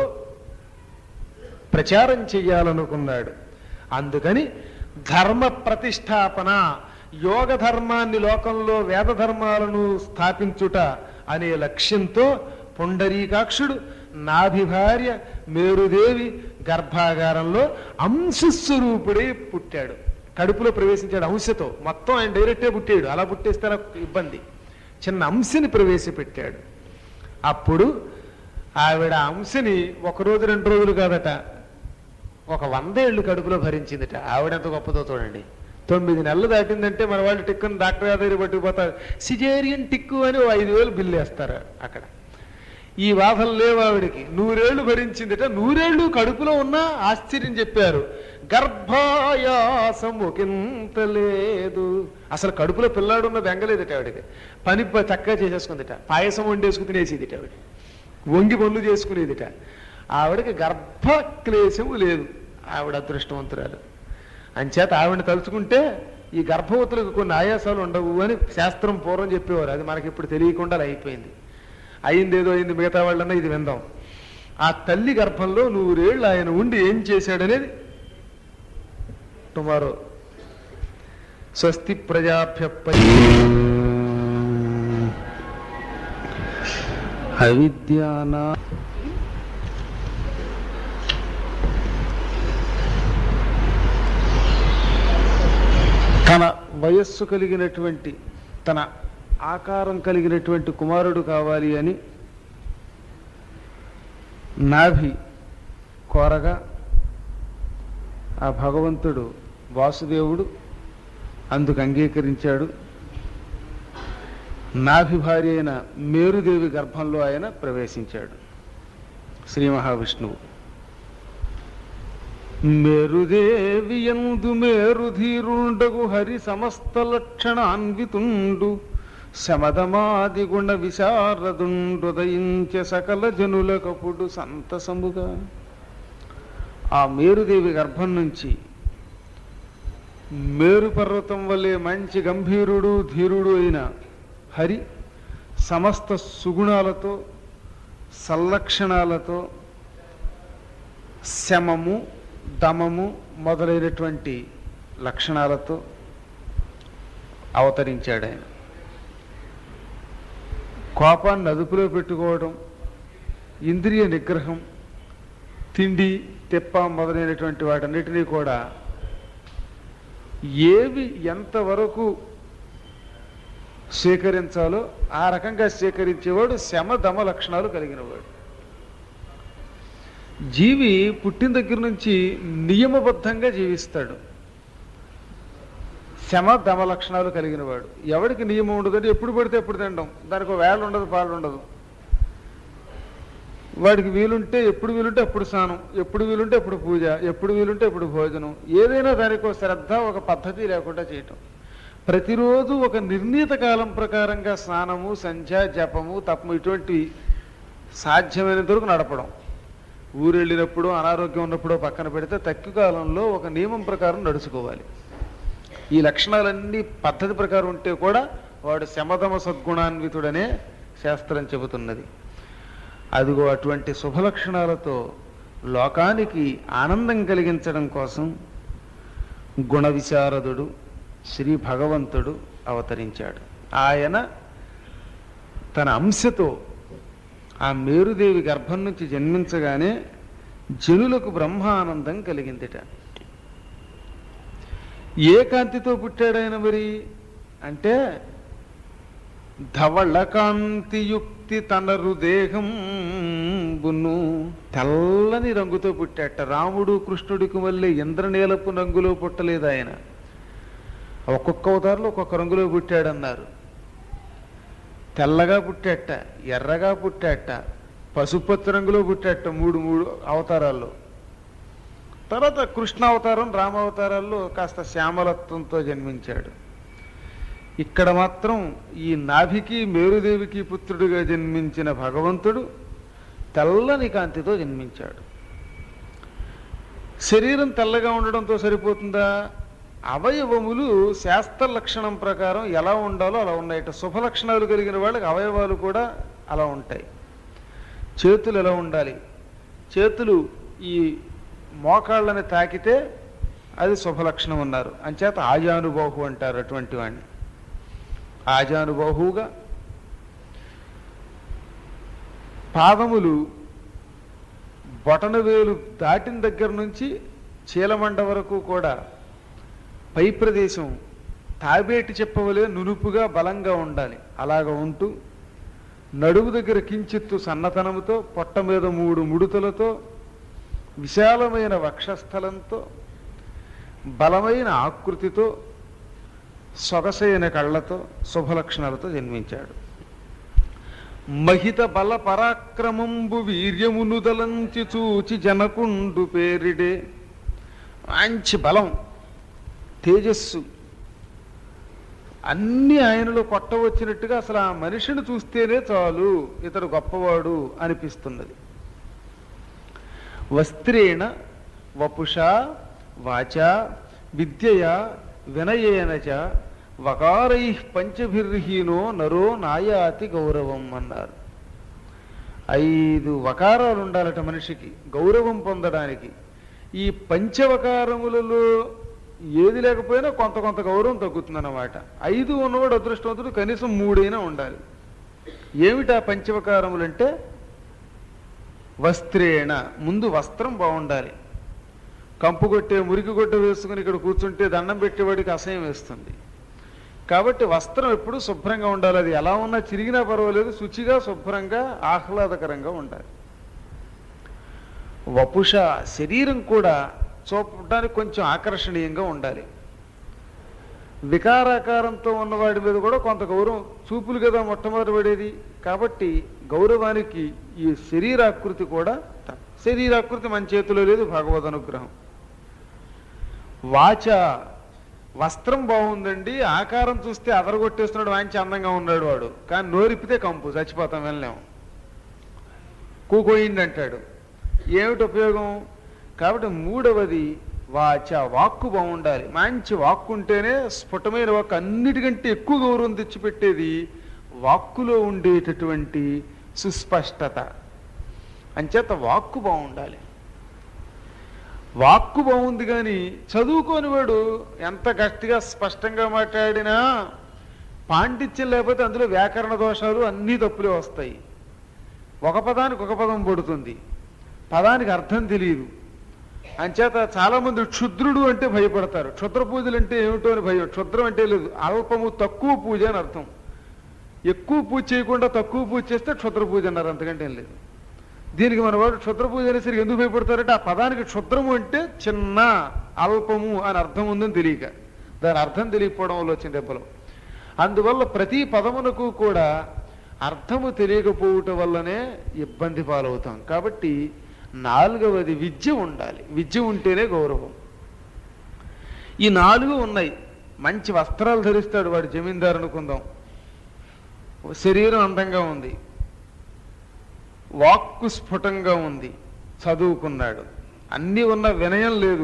ప్రచారం చెయ్యాలనుకున్నాడు అందుకని ధర్మ ప్రతిష్టాపన యోగ ధర్మాన్ని లోకంలో వేద ధర్మాలను స్థాపించుట అనే లక్ష్యంతో పుండరీకాక్షుడు నాభిభార్య మేరుదేవి గర్భాగారంలో అంశస్వరూపుడే పుట్టాడు కడుపులో ప్రవేశించాడు అంశతో మొత్తం ఆయన డైరెక్టే పుట్టాడు అలా పుట్టేస్తే నాకు ఇబ్బంది చిన్న అంశని ప్రవేశపెట్టాడు అప్పుడు ఆవిడ అంశని ఒక రోజు రెండు రోజులు కాదట ఒక వంద ఏళ్ళు కడుపులో భరించిందిట ఆవిడెంత గొప్పదో చూడండి తొమ్మిది నెలలు దాటిందంటే మన వాళ్ళు టిక్కుని డాక్టర్ గారి దగ్గర పట్టుకుపోతారు సిజేరియన్ టిక్కు అని ఓ ఐదు వేలు బిల్లు వేస్తారు అక్కడ ఈ బాధలు లేవు ఆవిడికి నూరేళ్లు భరించిందిట నూరేళ్లు కడుపులో ఉన్న ఆశ్చర్యం చెప్పారు గర్భాయాసము కింత లేదు అసలు కడుపులో పిల్లాడున్న బెంగలేదట ఆవిడకి పని ప- చక్కగా చేసేసుకుందిట పాయసం వండేసుకు తినేసేదిట ఆవిడ వంగి పనులు చేసుకునేదిట ఆవిడకి గర్భక్లేశము లేదు ఆవిడ అదృష్టవంతురాలు అంచేత ఆవిడని తలుచుకుంటే ఈ గర్భవతులకు కొన్ని ఆయాసాలు ఉండవు అని శాస్త్రం పూర్వం చెప్పేవారు అది మనకి ఇప్పుడు తెలియకుండా అలా అయిపోయింది అయింది ఏదో అయింది మిగతా వాళ్ళన్నా ఇది విందాం ఆ తల్లి గర్భంలో నూరేళ్ళు ఆయన ఉండి ఏం చేశాడనేది టుమారో స్వస్తి ప్రజాభ్య పరి అవిద్యానా తన వయస్సు కలిగినటువంటి తన ఆకారం కలిగినటువంటి కుమారుడు కావాలి అని నాభి కోరగా ఆ భగవంతుడు వాసుదేవుడు అందుకు అంగీకరించాడు నాభి భార్య అయిన మేరుదేవి గర్భంలో ఆయన ప్రవేశించాడు శ్రీ మహావిష్ణువు మేరుదేవి ఎందు మేరుధీరుండగు హరి సమస్త లక్షణాన్వితుండు శమదమాది గుణ విశారదుండుదయించ సకల జనులకపుడు సంతసముగా ఆ మేరుదేవి గర్భం నుంచి మేరు పర్వతం వల్లే మంచి గంభీరుడు ధీరుడు అయిన హరి సమస్త సుగుణాలతో సల్లక్షణాలతో శమము దమము మొదలైనటువంటి లక్షణాలతో అవతరించాడు ఆయన కోపాన్ని అదుపులో పెట్టుకోవడం ఇంద్రియ నిగ్రహం తిండి తెప్ప మొదలైనటువంటి వాటన్నిటినీ కూడా ఏవి ఎంతవరకు స్వీకరించాలో ఆ రకంగా స్వీకరించేవాడు శమ దమ లక్షణాలు కలిగినవాడు జీవి పుట్టిన దగ్గర నుంచి నియమబద్ధంగా జీవిస్తాడు శమ దమ లక్షణాలు కలిగిన వాడు ఎవరికి నియమం ఉండదంటే ఎప్పుడు పడితే ఎప్పుడు తినడం దానికి వేళ ఉండదు పాలు ఉండదు వాడికి వీలుంటే ఎప్పుడు వీలుంటే అప్పుడు స్నానం ఎప్పుడు వీలుంటే అప్పుడు పూజ ఎప్పుడు వీలుంటే అప్పుడు భోజనం ఏదైనా దానికి ఒక శ్రద్ధ ఒక పద్ధతి లేకుండా చేయటం ప్రతిరోజు ఒక నిర్ణీత కాలం ప్రకారంగా స్నానము సంధ్య జపము తపము ఇటువంటి సాధ్యమైనంత వరకు నడపడం ఊరు వెళ్ళినప్పుడు అనారోగ్యం ఉన్నప్పుడు పక్కన పెడితే తక్కువ కాలంలో ఒక నియమం ప్రకారం నడుచుకోవాలి ఈ లక్షణాలన్నీ పద్ధతి ప్రకారం ఉంటే కూడా వాడు శమధమ సద్గుణాన్వితుడనే శాస్త్రం చెబుతున్నది అదిగో అటువంటి శుభలక్షణాలతో లోకానికి ఆనందం కలిగించడం కోసం గుణ విశారదుడు శ్రీ భగవంతుడు అవతరించాడు ఆయన తన అంశతో ఆ మేరుదేవి గర్భం నుంచి జన్మించగానే జనులకు బ్రహ్మానందం కలిగిందిట ఏ కాంతితో పుట్టాడాయన మరి అంటే ధవళ కాంతియుక్తి తనరు దేహం బున్ను తెల్లని రంగుతో పుట్టాట రాముడు కృష్ణుడికి మళ్ళీ ఇంద్రనీలపు రంగులో పుట్టలేదు ఆయన ఒక్కొక్క అవతారంలో ఒక్కొక్క రంగులో పుట్టాడన్నారు తెల్లగా పుట్టాట ఎర్రగా పుట్టాట పసుపచ్చ రంగులో పుట్టాట మూడు మూడు అవతారాల్లో తర్వాత కృష్ణ అవతారం రామావతారాల్లో కాస్త శ్యామలత్వంతో జన్మించాడు ఇక్కడ మాత్రం ఈ నాభికి మేరుదేవికి పుత్రుడిగా జన్మించిన భగవంతుడు తెల్లని కాంతితో జన్మించాడు శరీరం తెల్లగా ఉండడంతో సరిపోతుందా అవయవములు శాస్త్ర లక్షణం ప్రకారం ఎలా ఉండాలో అలా ఉన్నాయట శుభ లక్షణాలు కలిగిన వాళ్ళకి అవయవాలు కూడా అలా ఉంటాయి చేతులు ఎలా ఉండాలి చేతులు ఈ మోకాళ్ళని తాకితే అది శుభలక్షణం ఉన్నారు అంచేత ఆజానుబాహు అంటారు అటువంటి వాడిని ఆజానుబాహువుగా పాదములు బొటనవేలు దాటిన దగ్గర నుంచి చీలమండ వరకు కూడా పై ప్రదేశం తాబేటి చెప్పవలే నునుపుగా బలంగా ఉండాలి అలాగ ఉంటూ నడుము దగ్గర కించిత్తు సన్నతనముతో పొట్ట మీద మూడు ముడుతలతో విశాలమైన వక్షస్థలంతో బలమైన ఆకృతితో సొగసైన కళ్ళతో శుభలక్షణాలతో జన్మించాడు మహిత బల పరాక్రమంబు వీర్యమునుదలంచి చూచి జనకుండు పేరిడే మంచి బలం తేజస్సు అన్ని ఆయనలో కొట్టవచ్చినట్టుగా అసలు ఆ మనిషిని చూస్తేనే చాలు ఇతడు గొప్పవాడు అనిపిస్తున్నది వస్త్రేణ వపుష వాచ విద్యయ వినయేన చ వకారై పంచభిర్హీనో నరో నాయాతి గౌరవం అన్నారు ఐదు వకారాలు ఉండాలట మనిషికి గౌరవం పొందడానికి ఈ పంచవకారములలో ఏది లేకపోయినా కొంత కొంత గౌరవం తగ్గుతుందన్నమాట ఐదు ఉన్నవాడు అదృష్టవంతుడు కనీసం మూడైనా ఉండాలి ఏమిటా పంచవకారములంటే వస్త్రేణ ముందు వస్త్రం బాగుండాలి కంపు కొట్టే మురికి కొట్ట వేసుకుని ఇక్కడ కూర్చుంటే దండం పెట్టేవాడికి అసహ్యం వేస్తుంది కాబట్టి వస్త్రం ఎప్పుడు శుభ్రంగా ఉండాలి అది ఎలా ఉన్నా చిరిగినా పర్వాలేదు శుచిగా శుభ్రంగా ఆహ్లాదకరంగా ఉండాలి వపుష శరీరం కూడా చూపడానికి కొంచెం ఆకర్షణీయంగా ఉండాలి వికారాకారంతో ఉన్నవాడి మీద కూడా కొంత గౌరవం చూపులు కదా మొట్టమొదటి పడేది కాబట్టి గౌరవానికి ఈ శరీరాకృతి కూడా త- శరీరాకృతి మన చేతిలో లేదు భగవద్ అనుగ్రహం వాచ వస్త్రం బాగుందండి ఆకారం చూస్తే అదరగొట్టేస్తున్నాడు వాంచి అందంగా ఉన్నాడు వాడు కానీ నోరిప్పితే కంపు చచ్చిపోతాం వెళ్ళలేము కూకోయింది అంటాడు ఏమిటి ఉపయోగం కాబట్టి మూడవది వాచ వాక్కు బాగుండాలి మంచి వాక్కు ఉంటేనే స్ఫుటమైన వాక్కు అన్నిటికంటే ఎక్కువ గౌరవం తెచ్చిపెట్టేది వాక్కులో ఉండేటటువంటి సుస్పష్టత అంచేత వాక్కు బాగుండాలి వాక్కు బాగుంది కానీ చదువుకోని వాడు ఎంత గట్టిగా స్పష్టంగా మాట్లాడినా పాండిత్యం లేకపోతే అందులో వ్యాకరణ దోషాలు అన్నీ తప్పులే వస్తాయి ఒక పదానికి ఒక పదం పడుతుంది పదానికి అర్థం తెలియదు అంచేత చాలా మంది క్షుద్రుడు అంటే భయపడతారు క్షుద్ర పూజలు అంటే ఏమిటో అని భయం క్షుద్రం అంటే లేదు అల్పము తక్కువ పూజ అని అర్థం ఎక్కువ పూజ చేయకుండా తక్కువ పూజ చేస్తే క్షుద్ర పూజ అన్నారు అంతకంటే ఏం లేదు దీనికి మన వాడు క్షుద్ర పూజ అనేసరికి ఎందుకు భయపడతారంటే ఆ పదానికి క్షుద్రము అంటే చిన్న అల్పము అని అర్థం ఉందని తెలియక దాని అర్థం తెలియకపోవడం వల్ల వచ్చిన దెబ్బలు అందువల్ల ప్రతి పదమునకు కూడా అర్థము తెలియకపోవటం వల్లనే ఇబ్బంది పాలవుతాం కాబట్టి నాలుగవది విద్య ఉండాలి విద్య ఉంటేనే గౌరవం ఈ నాలుగు ఉన్నాయి మంచి వస్త్రాలు ధరిస్తాడు వాడు జమీందారు అనుకుందాం శరీరం అందంగా ఉంది వాక్కు స్ఫుటంగా ఉంది చదువుకున్నాడు అన్నీ ఉన్న వినయం లేదు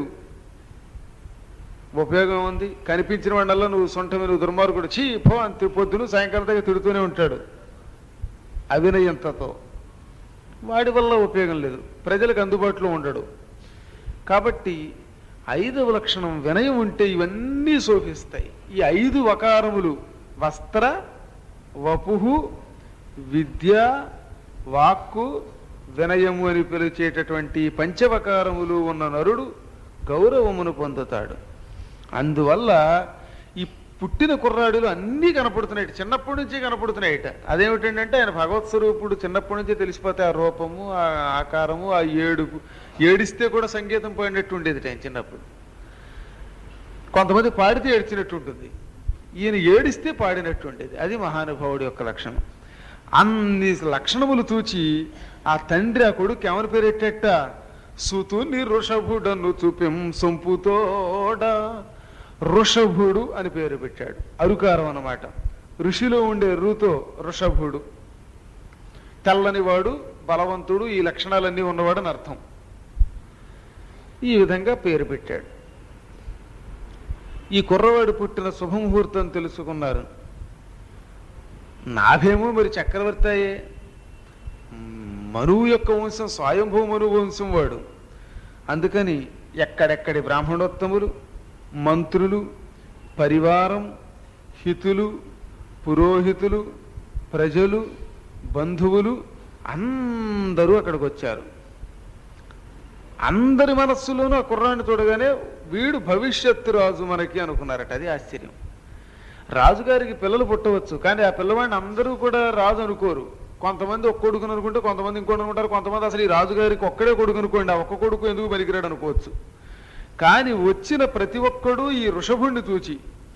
ఉపయోగం ఉంది కనిపించిన వాళ్ళల్లో నువ్వు సొంత మీరు దుర్మార్గుడు చీ పో అని పొద్దును సాయంకాలం దగ్గర తిడుతూనే ఉంటాడు అవినయంతతో వాడి వల్ల ఉపయోగం లేదు ప్రజలకు అందుబాటులో ఉండడు కాబట్టి ఐదవ లక్షణం వినయం ఉంటే ఇవన్నీ శోభిస్తాయి ఈ ఐదు వకారములు వస్త్ర వపుహు విద్య వాక్కు వినయము అని పిలిచేటటువంటి పంచవకారములు ఉన్న నరుడు గౌరవమును పొందుతాడు అందువల్ల ఈ పుట్టిన కుర్రాడులు అన్నీ కనపడుతున్నాయి చిన్నప్పటి నుంచి కనపడుతున్నాయిట అదేమిటంటే ఆయన భగవత్ స్వరూపుడు చిన్నప్పటి నుంచే తెలిసిపోతే ఆ రూపము ఆ ఆకారము ఆ ఏడుపు ఏడిస్తే కూడా సంగీతం పోయినట్టు ఉండేది ఆయన చిన్నప్పుడు కొంతమంది పాడితే ఏడ్చినట్టు ఉంటుంది ఈయన ఏడిస్తే పాడినట్టు ఉండేది అది మహానుభావుడి యొక్క లక్షణం అన్ని లక్షణములు చూచి ఆ తండ్రి ఆ కొడుకు ఎవరి పేరెట్టేట సుతుని ఋషభుడను చూపిం సొంపుతోడ ఋషభుడు అని పేరు పెట్టాడు అరుకారం అన్నమాట ఋషిలో ఉండే రుతో ఋషభుడు తెల్లనివాడు బలవంతుడు ఈ లక్షణాలన్నీ ఉన్నవాడు అని అర్థం ఈ విధంగా పేరు పెట్టాడు ఈ కుర్రవాడు పుట్టిన శుభముహూర్తం తెలుసుకున్నారు నాభేమో మరి చక్రవర్తి అయ్యే మనువు యొక్క వంశం స్వయంభూ మనువు వంశం వాడు అందుకని ఎక్కడెక్కడి బ్రాహ్మణోత్తములు మంత్రులు పరివారం హితులు పురోహితులు ప్రజలు బంధువులు అందరూ అక్కడికి వచ్చారు అందరి మనస్సులోనూ ఆ కుర్రాన్ని చూడగానే వీడు భవిష్యత్తు రాజు మనకి అనుకున్నారట అది ఆశ్చర్యం రాజుగారికి పిల్లలు పుట్టవచ్చు కానీ ఆ పిల్లవాడిని అందరూ కూడా రాజు అనుకోరు కొంతమంది ఒక్క కొడుకుని అనుకుంటే కొంతమంది ఇంకోటి అనుకుంటారు కొంతమంది అసలు ఈ రాజుగారికి ఒక్కడే కొడుకు అనుకోండి ఆ ఒక్క కొడుకు ఎందుకు పనికిరాడు అనుకోవచ్చు కానీ వచ్చిన ప్రతి ఒక్కడు ఈ వృషభుణ్ణి చూచి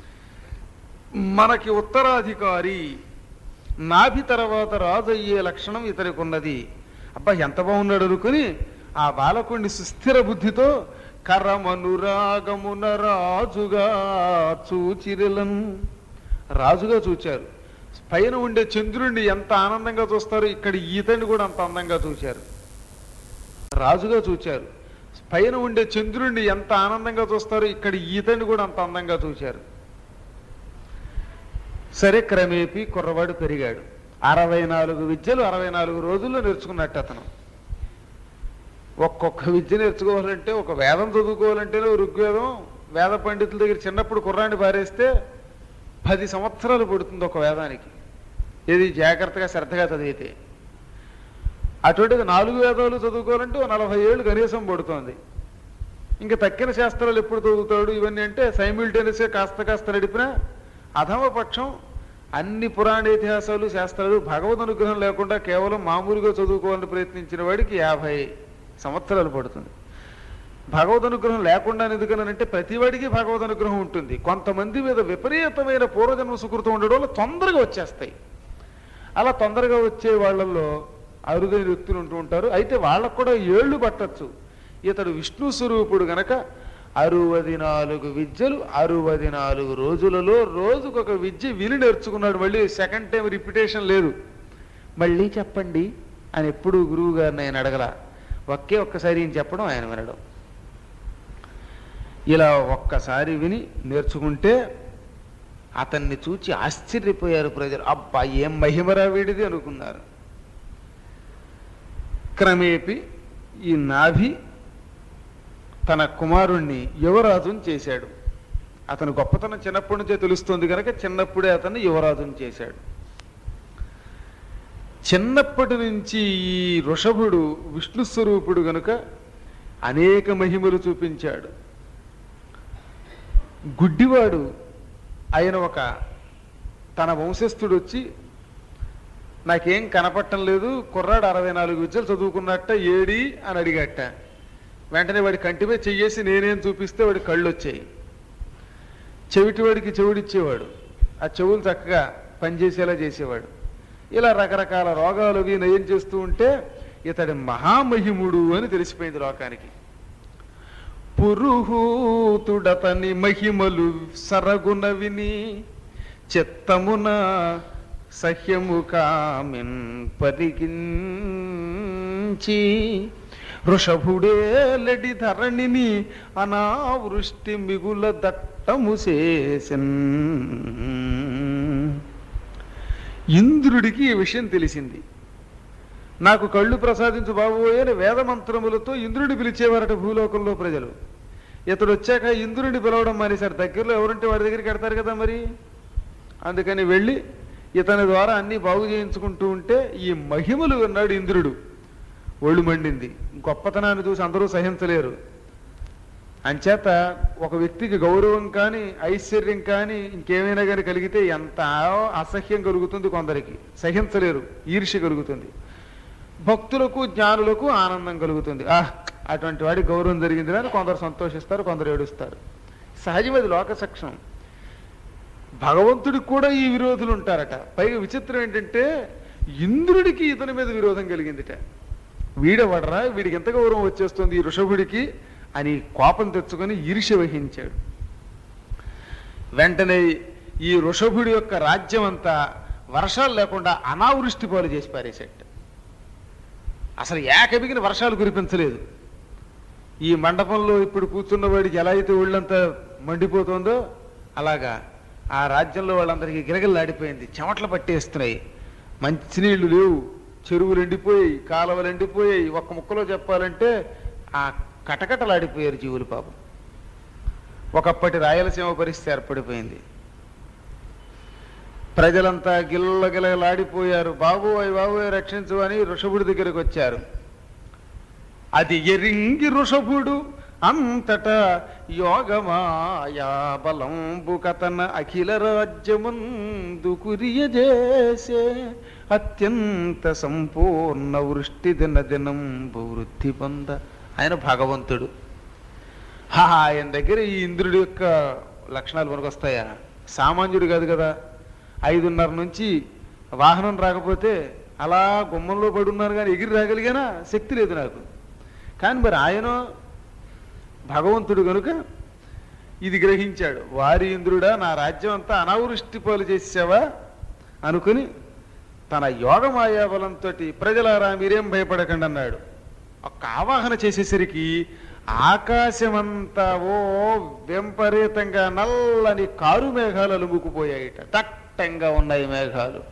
మనకి ఉత్తరాధికారి నాభి తర్వాత రాజు అయ్యే లక్షణం ఇతనికి ఉన్నది అబ్బా ఎంత బాగున్నాడు అనుకుని ఆ బాలకుడిని సుస్థిర బుద్ధితో కరమనురాగమున రాజుగా చూచిరలను రాజుగా చూచారు పైన ఉండే చంద్రుణ్ణి ఎంత ఆనందంగా చూస్తారో ఇక్కడ ఈతని కూడా అంత అందంగా చూశారు రాజుగా చూచారు పైన ఉండే చంద్రుణ్ణి ఎంత ఆనందంగా చూస్తారో ఇక్కడ ఈతని కూడా అంత అందంగా చూశారు సరే క్రమేపీ కుర్రవాడు పెరిగాడు అరవై నాలుగు విద్యలు అరవై నాలుగు రోజుల్లో నేర్చుకున్నట్టు అతను ఒక్కొక్క విద్య నేర్చుకోవాలంటే ఒక వేదం చదువుకోవాలంటేనే ఋగ్వేదం వేద పండితుల దగ్గర చిన్నప్పుడు కుర్రాన్ని పారేస్తే పది సంవత్సరాలు పడుతుంది ఒక వేదానికి ఇది జాగ్రత్తగా శ్రద్ధగా చదివితే అటువంటిది నాలుగు వేదాలు చదువుకోవాలంటే ఓ నలభై ఏళ్ళు కనీసం పడుతోంది ఇంకా తక్కిన శాస్త్రాలు ఎప్పుడు చదువుతాడు ఇవన్నీ అంటే సైమిల్టేనియస్గా కాస్త కాస్త నడిపినా అధమ పక్షం అన్ని పురాణ ఇతిహాసాలు శాస్త్రాలు భగవద్ అనుగ్రహం లేకుండా కేవలం మామూలుగా చదువుకోవాలని ప్రయత్నించిన వాడికి యాభై సంవత్సరాలు పడుతుంది భగవద్ అనుగ్రహం లేకుండా ఎందుకనంటే ప్రతివాడికి భగవద్ అనుగ్రహం ఉంటుంది కొంతమంది మీద విపరీతమైన పూర్వజన్మ సుకృతం ఉండడం వల్ల తొందరగా వచ్చేస్తాయి అలా తొందరగా వచ్చే వాళ్ళల్లో అరుదైన వ్యక్తులు ఉంటూ ఉంటారు అయితే వాళ్ళకు కూడా ఏళ్ళు పట్టచ్చు ఇతడు విష్ణు స్వరూపుడు గనక అరువది నాలుగు విద్యలు అరువది నాలుగు రోజులలో రోజుకొక విద్య విని నేర్చుకున్నాడు మళ్ళీ సెకండ్ టైం రిపిటేషన్ లేదు మళ్ళీ చెప్పండి అని ఎప్పుడు గురువు గారిని ఆయన అడగల ఒకే ఒక్కసారి ఈయన చెప్పడం ఆయన వినడం ఇలా ఒక్కసారి విని నేర్చుకుంటే అతన్ని చూచి ఆశ్చర్యపోయారు ప్రజలు అబ్బా ఏం మహిమరా వీడిది అనుకున్నారు క్రమేపి ఈ నాభి తన కుమారుణ్ణి యువరాజుని చేశాడు అతను గొప్పతనం చిన్నప్పటి నుంచే తెలుస్తుంది కనుక చిన్నప్పుడే అతన్ని యువరాజుని చేశాడు చిన్నప్పటి నుంచి ఈ వృషభుడు విష్ణు స్వరూపుడు గనుక అనేక మహిమలు చూపించాడు గుడ్డివాడు ఆయన ఒక తన వంశస్థుడు వచ్చి నాకేం కనపట్టం లేదు కుర్రాడు అరవై నాలుగు విద్యలు చదువుకున్నట్ట ఏడి అని అడిగట్ట వెంటనే వాడి కంటిపై చెయ్యేసి నేనేం చూపిస్తే వాడి కళ్ళు వచ్చాయి చెవిటివాడికి చెవుడిచ్చేవాడు ఆ చెవులు చక్కగా పనిచేసేలా చేసేవాడు ఇలా రకరకాల రోగాలు అవి నయం చేస్తూ ఉంటే ఇతడి మహామహిముడు అని తెలిసిపోయింది లోకానికి పురుహూతుడతని మహిమలు సరగున విని చిత్తమున సహ్యము కామిన్ పరికించి వృషభుడేలడి ధరణిని అనావృష్టి మిగుల దట్టము చేసెన్ ఇంద్రుడికి ఈ విషయం తెలిసింది నాకు కళ్ళు ప్రసాదించు బాబోయే అని వేదమంత్రములతో ఇంద్రుడిని పిలిచేవారట భూలోకంలో ప్రజలు ఇతడు వచ్చాక ఇంద్రుడిని పిలవడం మానేశారు దగ్గరలో ఎవరుంటే వాడి దగ్గరికి కడతారు కదా మరి అందుకని వెళ్ళి ఇతని ద్వారా అన్ని బాగు చేయించుకుంటూ ఉంటే ఈ మహిమలు విన్నాడు ఇంద్రుడు ఒళ్ళు మండింది గొప్పతనాన్ని చూసి అందరూ సహించలేరు అంచేత ఒక వ్యక్తికి గౌరవం కానీ ఐశ్వర్యం కానీ ఇంకేమైనా కానీ కలిగితే ఎంత అసహ్యం కలుగుతుంది కొందరికి సహించలేరు ఈర్ష్య కలుగుతుంది భక్తులకు జ్ఞానులకు ఆనందం కలుగుతుంది ఆహ్ అటువంటి వాడి గౌరవం జరిగింది అని కొందరు సంతోషిస్తారు కొందరు ఏడుస్తారు సహజం అది లోక సక్షం భగవంతుడికి కూడా ఈ విరోధులు ఉంటారట పైగా విచిత్రం ఏంటంటే ఇంద్రుడికి ఇతని మీద విరోధం కలిగిందిట వీడవడరా వీడికి ఎంత గౌరవం వచ్చేస్తుంది ఈ ఋషభుడికి అని కోపం తెచ్చుకొని ఈర్ష్య వహించాడు వెంటనే ఈ ఋషభుడి యొక్క రాజ్యం అంతా వర్షాలు లేకుండా అనావృష్టి పాలు చేసి పారేసేట అసలు ఏకబిగిన వర్షాలు కురిపించలేదు ఈ మండపంలో ఇప్పుడు కూర్చున్న వాడికి ఎలా అయితే ఒళ్ళంతా మండిపోతుందో అలాగా ఆ రాజ్యంలో వాళ్ళందరికీ గిరగిల్లాడిపోయింది చెమటలు పట్టేస్తున్నాయి మంచినీళ్లు లేవు చెరువులు ఎండిపోయాయి కాలువలు ఎండిపోయాయి ఒక్క ముక్కలో చెప్పాలంటే ఆ కటకటలాడిపోయారు జీవులు పాపం ఒకప్పటి రాయలసీమ పరిస్థితి ఏర్పడిపోయింది ప్రజలంతా గిల్లగిలలాడిపోయారు బాబోయ్ బాబోయ్ రక్షించు అని ఋషభుడి దగ్గరకు వచ్చారు అది ఎరింగి ఋషభుడు అంతటా యోగమాయా బలంబు కథన అఖిల రాజ్యమందు కురియజేసే అత్యంత సంపూర్ణ వృష్టి దిన దినంబు వృద్ధి పొంద ఆయన భగవంతుడు హా ఆయన దగ్గర ఈ ఇంద్రుడి యొక్క లక్షణాలు మనకు వస్తాయా సామాన్యుడు కాదు కదా ఐదున్నర నుంచి వాహనం రాకపోతే అలా గుమ్మంలో పడున్నాను కానీ ఎగిరి రాగలిగానా శక్తి లేదు నాకు కానీ మరి ఆయన భగవంతుడు కనుక ఇది గ్రహించాడు వారి ఇంద్రుడా నా రాజ్యం అంతా అనావృష్టి పాలు చేసావా అనుకుని తన యోగమాయా బలంతో ప్రజలారా మీరేం భయపడకండి అన్నాడు ఒక్క ఆవాహన చేసేసరికి ఆకాశమంతా ఓ వెంపరీతంగా నల్లని కారు మేఘాలు అలుముకుపోయాయిట దట్టంగా ఉన్నాయి మేఘాలు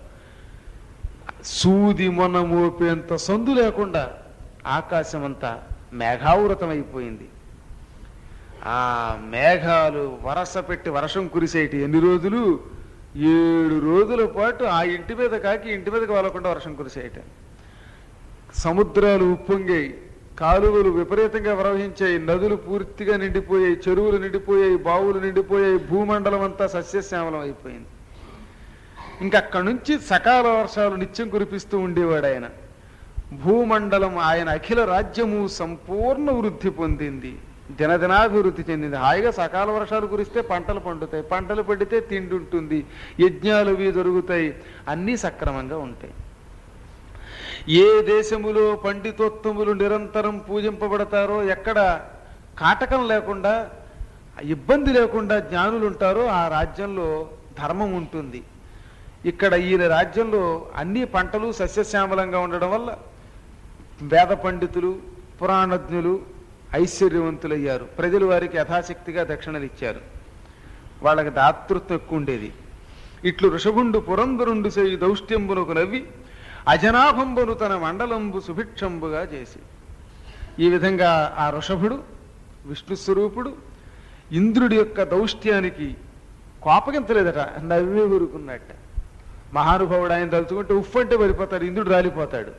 సూది మొన మోపేంత సందు లేకుండా ఆకాశమంతా మేఘావృతమైపోయింది ఆ మేఘాలు వరస పెట్టి వర్షం కురిసేటి ఎన్ని రోజులు ఏడు రోజుల పాటు ఆ ఇంటి మీద కాకి ఇంటి మీదకి వాళ్ళకుండా వర్షం కురిసేయట సముద్రాలు ఉప్పొంగాయి కాలువలు విపరీతంగా ప్రవహించాయి నదులు పూర్తిగా నిండిపోయాయి చెరువులు నిండిపోయాయి బావులు నిండిపోయాయి భూమండలం అంతా సస్యశ్యామలం అయిపోయింది ఇంకా అక్కడి నుంచి సకాల వర్షాలు నిత్యం కురిపిస్తూ ఉండేవాడు ఆయన భూమండలం ఆయన అఖిల రాజ్యము సంపూర్ణ వృద్ధి పొందింది దినదినాభివృద్ధి చెందింది హాయిగా సకాల వర్షాలు కురిస్తే పంటలు పండుతాయి పంటలు పండితే తిండి ఉంటుంది యజ్ఞాలు అవి జరుగుతాయి అన్నీ సక్రమంగా ఉంటాయి ఏ దేశములో పండితోత్తములు నిరంతరం పూజింపబడతారో ఎక్కడ కాటకం లేకుండా ఇబ్బంది లేకుండా జ్ఞానులు ఉంటారో ఆ రాజ్యంలో ధర్మం ఉంటుంది ఇక్కడ ఈయన రాజ్యంలో అన్ని పంటలు సస్యశ్యామలంగా ఉండడం వల్ల వేద పండితులు పురాణజ్ఞులు ఐశ్వర్యవంతులయ్యారు ప్రజలు వారికి యథాశక్తిగా దక్షిణలు ఇచ్చారు వాళ్ళకి దాతృత్వం ఎక్కువ ఉండేది ఇట్లు ఋషభుండు పురంధరుండు చేయి దౌష్ట్యంబునకు నవ్వి అజనాభంబును తన మండలంబు సుభిక్షంబుగా చేసి ఈ విధంగా ఆ ఋషభుడు విష్ణు స్వరూపుడు ఇంద్రుడి యొక్క దౌష్ట్యానికి కోపగించలేదట నవ్వే ఊరుకున్నట్ట మహానుభావుడు ఆయన తలుచుకుంటే ఉఫ్ అంటే పడిపోతాడు ఇంద్రుడు రాలిపోతాడు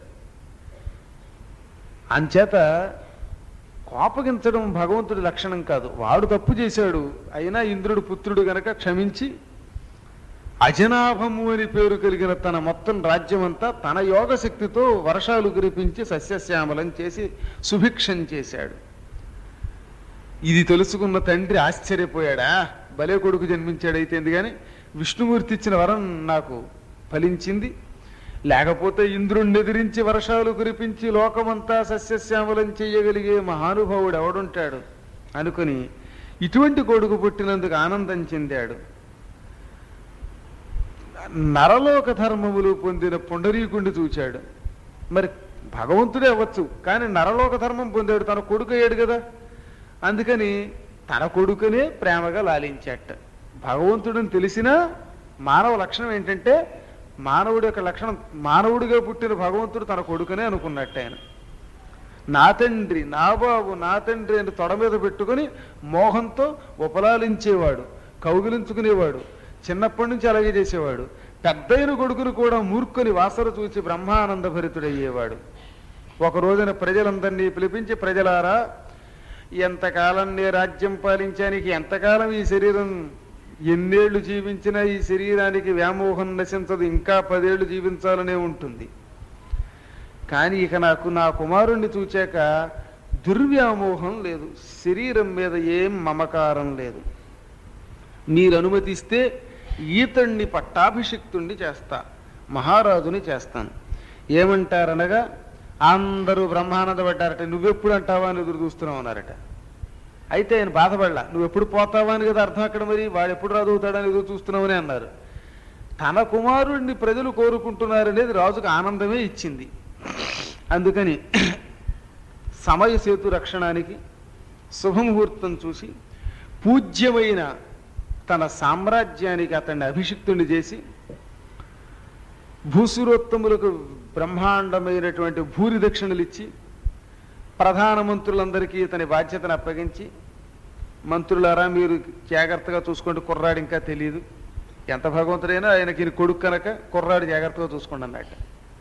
అంచేత కోపగించడం భగవంతుడి లక్షణం కాదు వాడు తప్పు చేశాడు అయినా ఇంద్రుడు పుత్రుడు గనక క్షమించి అజనాభము అని పేరు కలిగిన తన మొత్తం రాజ్యమంతా తన యోగ శక్తితో వర్షాలు కురిపించి సస్యశ్యామలం చేసి సుభిక్షం చేశాడు ఇది తెలుసుకున్న తండ్రి ఆశ్చర్యపోయాడా భలే కొడుకు జన్మించాడైతే ఎందుకని విష్ణుమూర్తి ఇచ్చిన వరం నాకు ఫలించింది లేకపోతే ఇంద్రుణ్ణి ఎదిరించి వర్షాలు కురిపించి లోకమంతా సస్యశ్యామలం చేయగలిగే మహానుభావుడు ఎవడుంటాడు అనుకుని ఇటువంటి కొడుకు పుట్టినందుకు ఆనందం చెందాడు నరలోక ధర్మములు పొందిన పుండరీకుణ్ణి చూచాడు మరి భగవంతుడే అవ్వచ్చు కానీ నరలోక ధర్మం పొందాడు తన కొడుకు అయ్యాడు కదా అందుకని తన కొడుకునే ప్రేమగా లాలించాట భగవంతుడిని తెలిసినా మానవ లక్షణం ఏంటంటే మానవుడి యొక్క లక్షణం మానవుడిగా పుట్టిన భగవంతుడు తన కొడుకునే అనుకున్నట్టు ఆయన నా తండ్రి నా బాబు నా తండ్రి అని తొడ మీద పెట్టుకుని మోహంతో ఉపలాలించేవాడు కౌగిలించుకునేవాడు చిన్నప్పటి నుంచి అలాగే చేసేవాడు పెద్దయిన కొడుకును కూడా మూర్ఖుని వాసన చూసి బ్రహ్మానంద భరితుడయ్యేవాడు ఒక రోజున ప్రజలందరినీ పిలిపించి ప్రజలారా ఎంతకాలం నే రాజ్యం పాలించానికి ఎంతకాలం ఈ శరీరం ఎన్నేళ్లు జీవించినా ఈ శరీరానికి వ్యామోహం నశించదు ఇంకా పదేళ్లు జీవించాలనే ఉంటుంది కానీ ఇక నాకు నా కుమారుణ్ణి చూచాక దుర్వ్యామోహం లేదు శరీరం మీద ఏం మమకారం లేదు మీరు అనుమతిస్తే ఈతణ్ణి పట్టాభిషిక్తుణ్ణి చేస్తా మహారాజుని చేస్తాను ఏమంటారనగా అందరూ బ్రహ్మానందపడ్డారట నువ్వెప్పుడు అంటావా అని ఎదురు చూస్తున్నావు అన్నారట అయితే ఆయన బాధపడలా నువ్వు ఎప్పుడు పోతావా అని కదా అర్థం అక్కడ మరి వాడు ఎప్పుడు రాదువుతాడని ఎదురు చూస్తున్నావని అన్నారు తన కుమారుడిని ప్రజలు కోరుకుంటున్నారనేది రాజుకు ఆనందమే ఇచ్చింది అందుకని సమయ సేతు రక్షణానికి శుభముహూర్తం చూసి పూజ్యమైన తన సామ్రాజ్యానికి అతన్ని అభిషిక్తుని చేసి భూసురోత్తములకు బ్రహ్మాండమైనటువంటి భూరి దక్షిణలు ఇచ్చి ప్రధానమంత్రులందరికీ ఇతని బాధ్యతను అప్పగించి మంత్రులారా మీరు జాగ్రత్తగా చూసుకోండి కుర్రాడు ఇంకా తెలియదు ఎంత భగవంతుడైనా ఆయనకి ఈయన కొడుకు కనుక కుర్రాడు జాగ్రత్తగా చూసుకోండి అన్నట్టు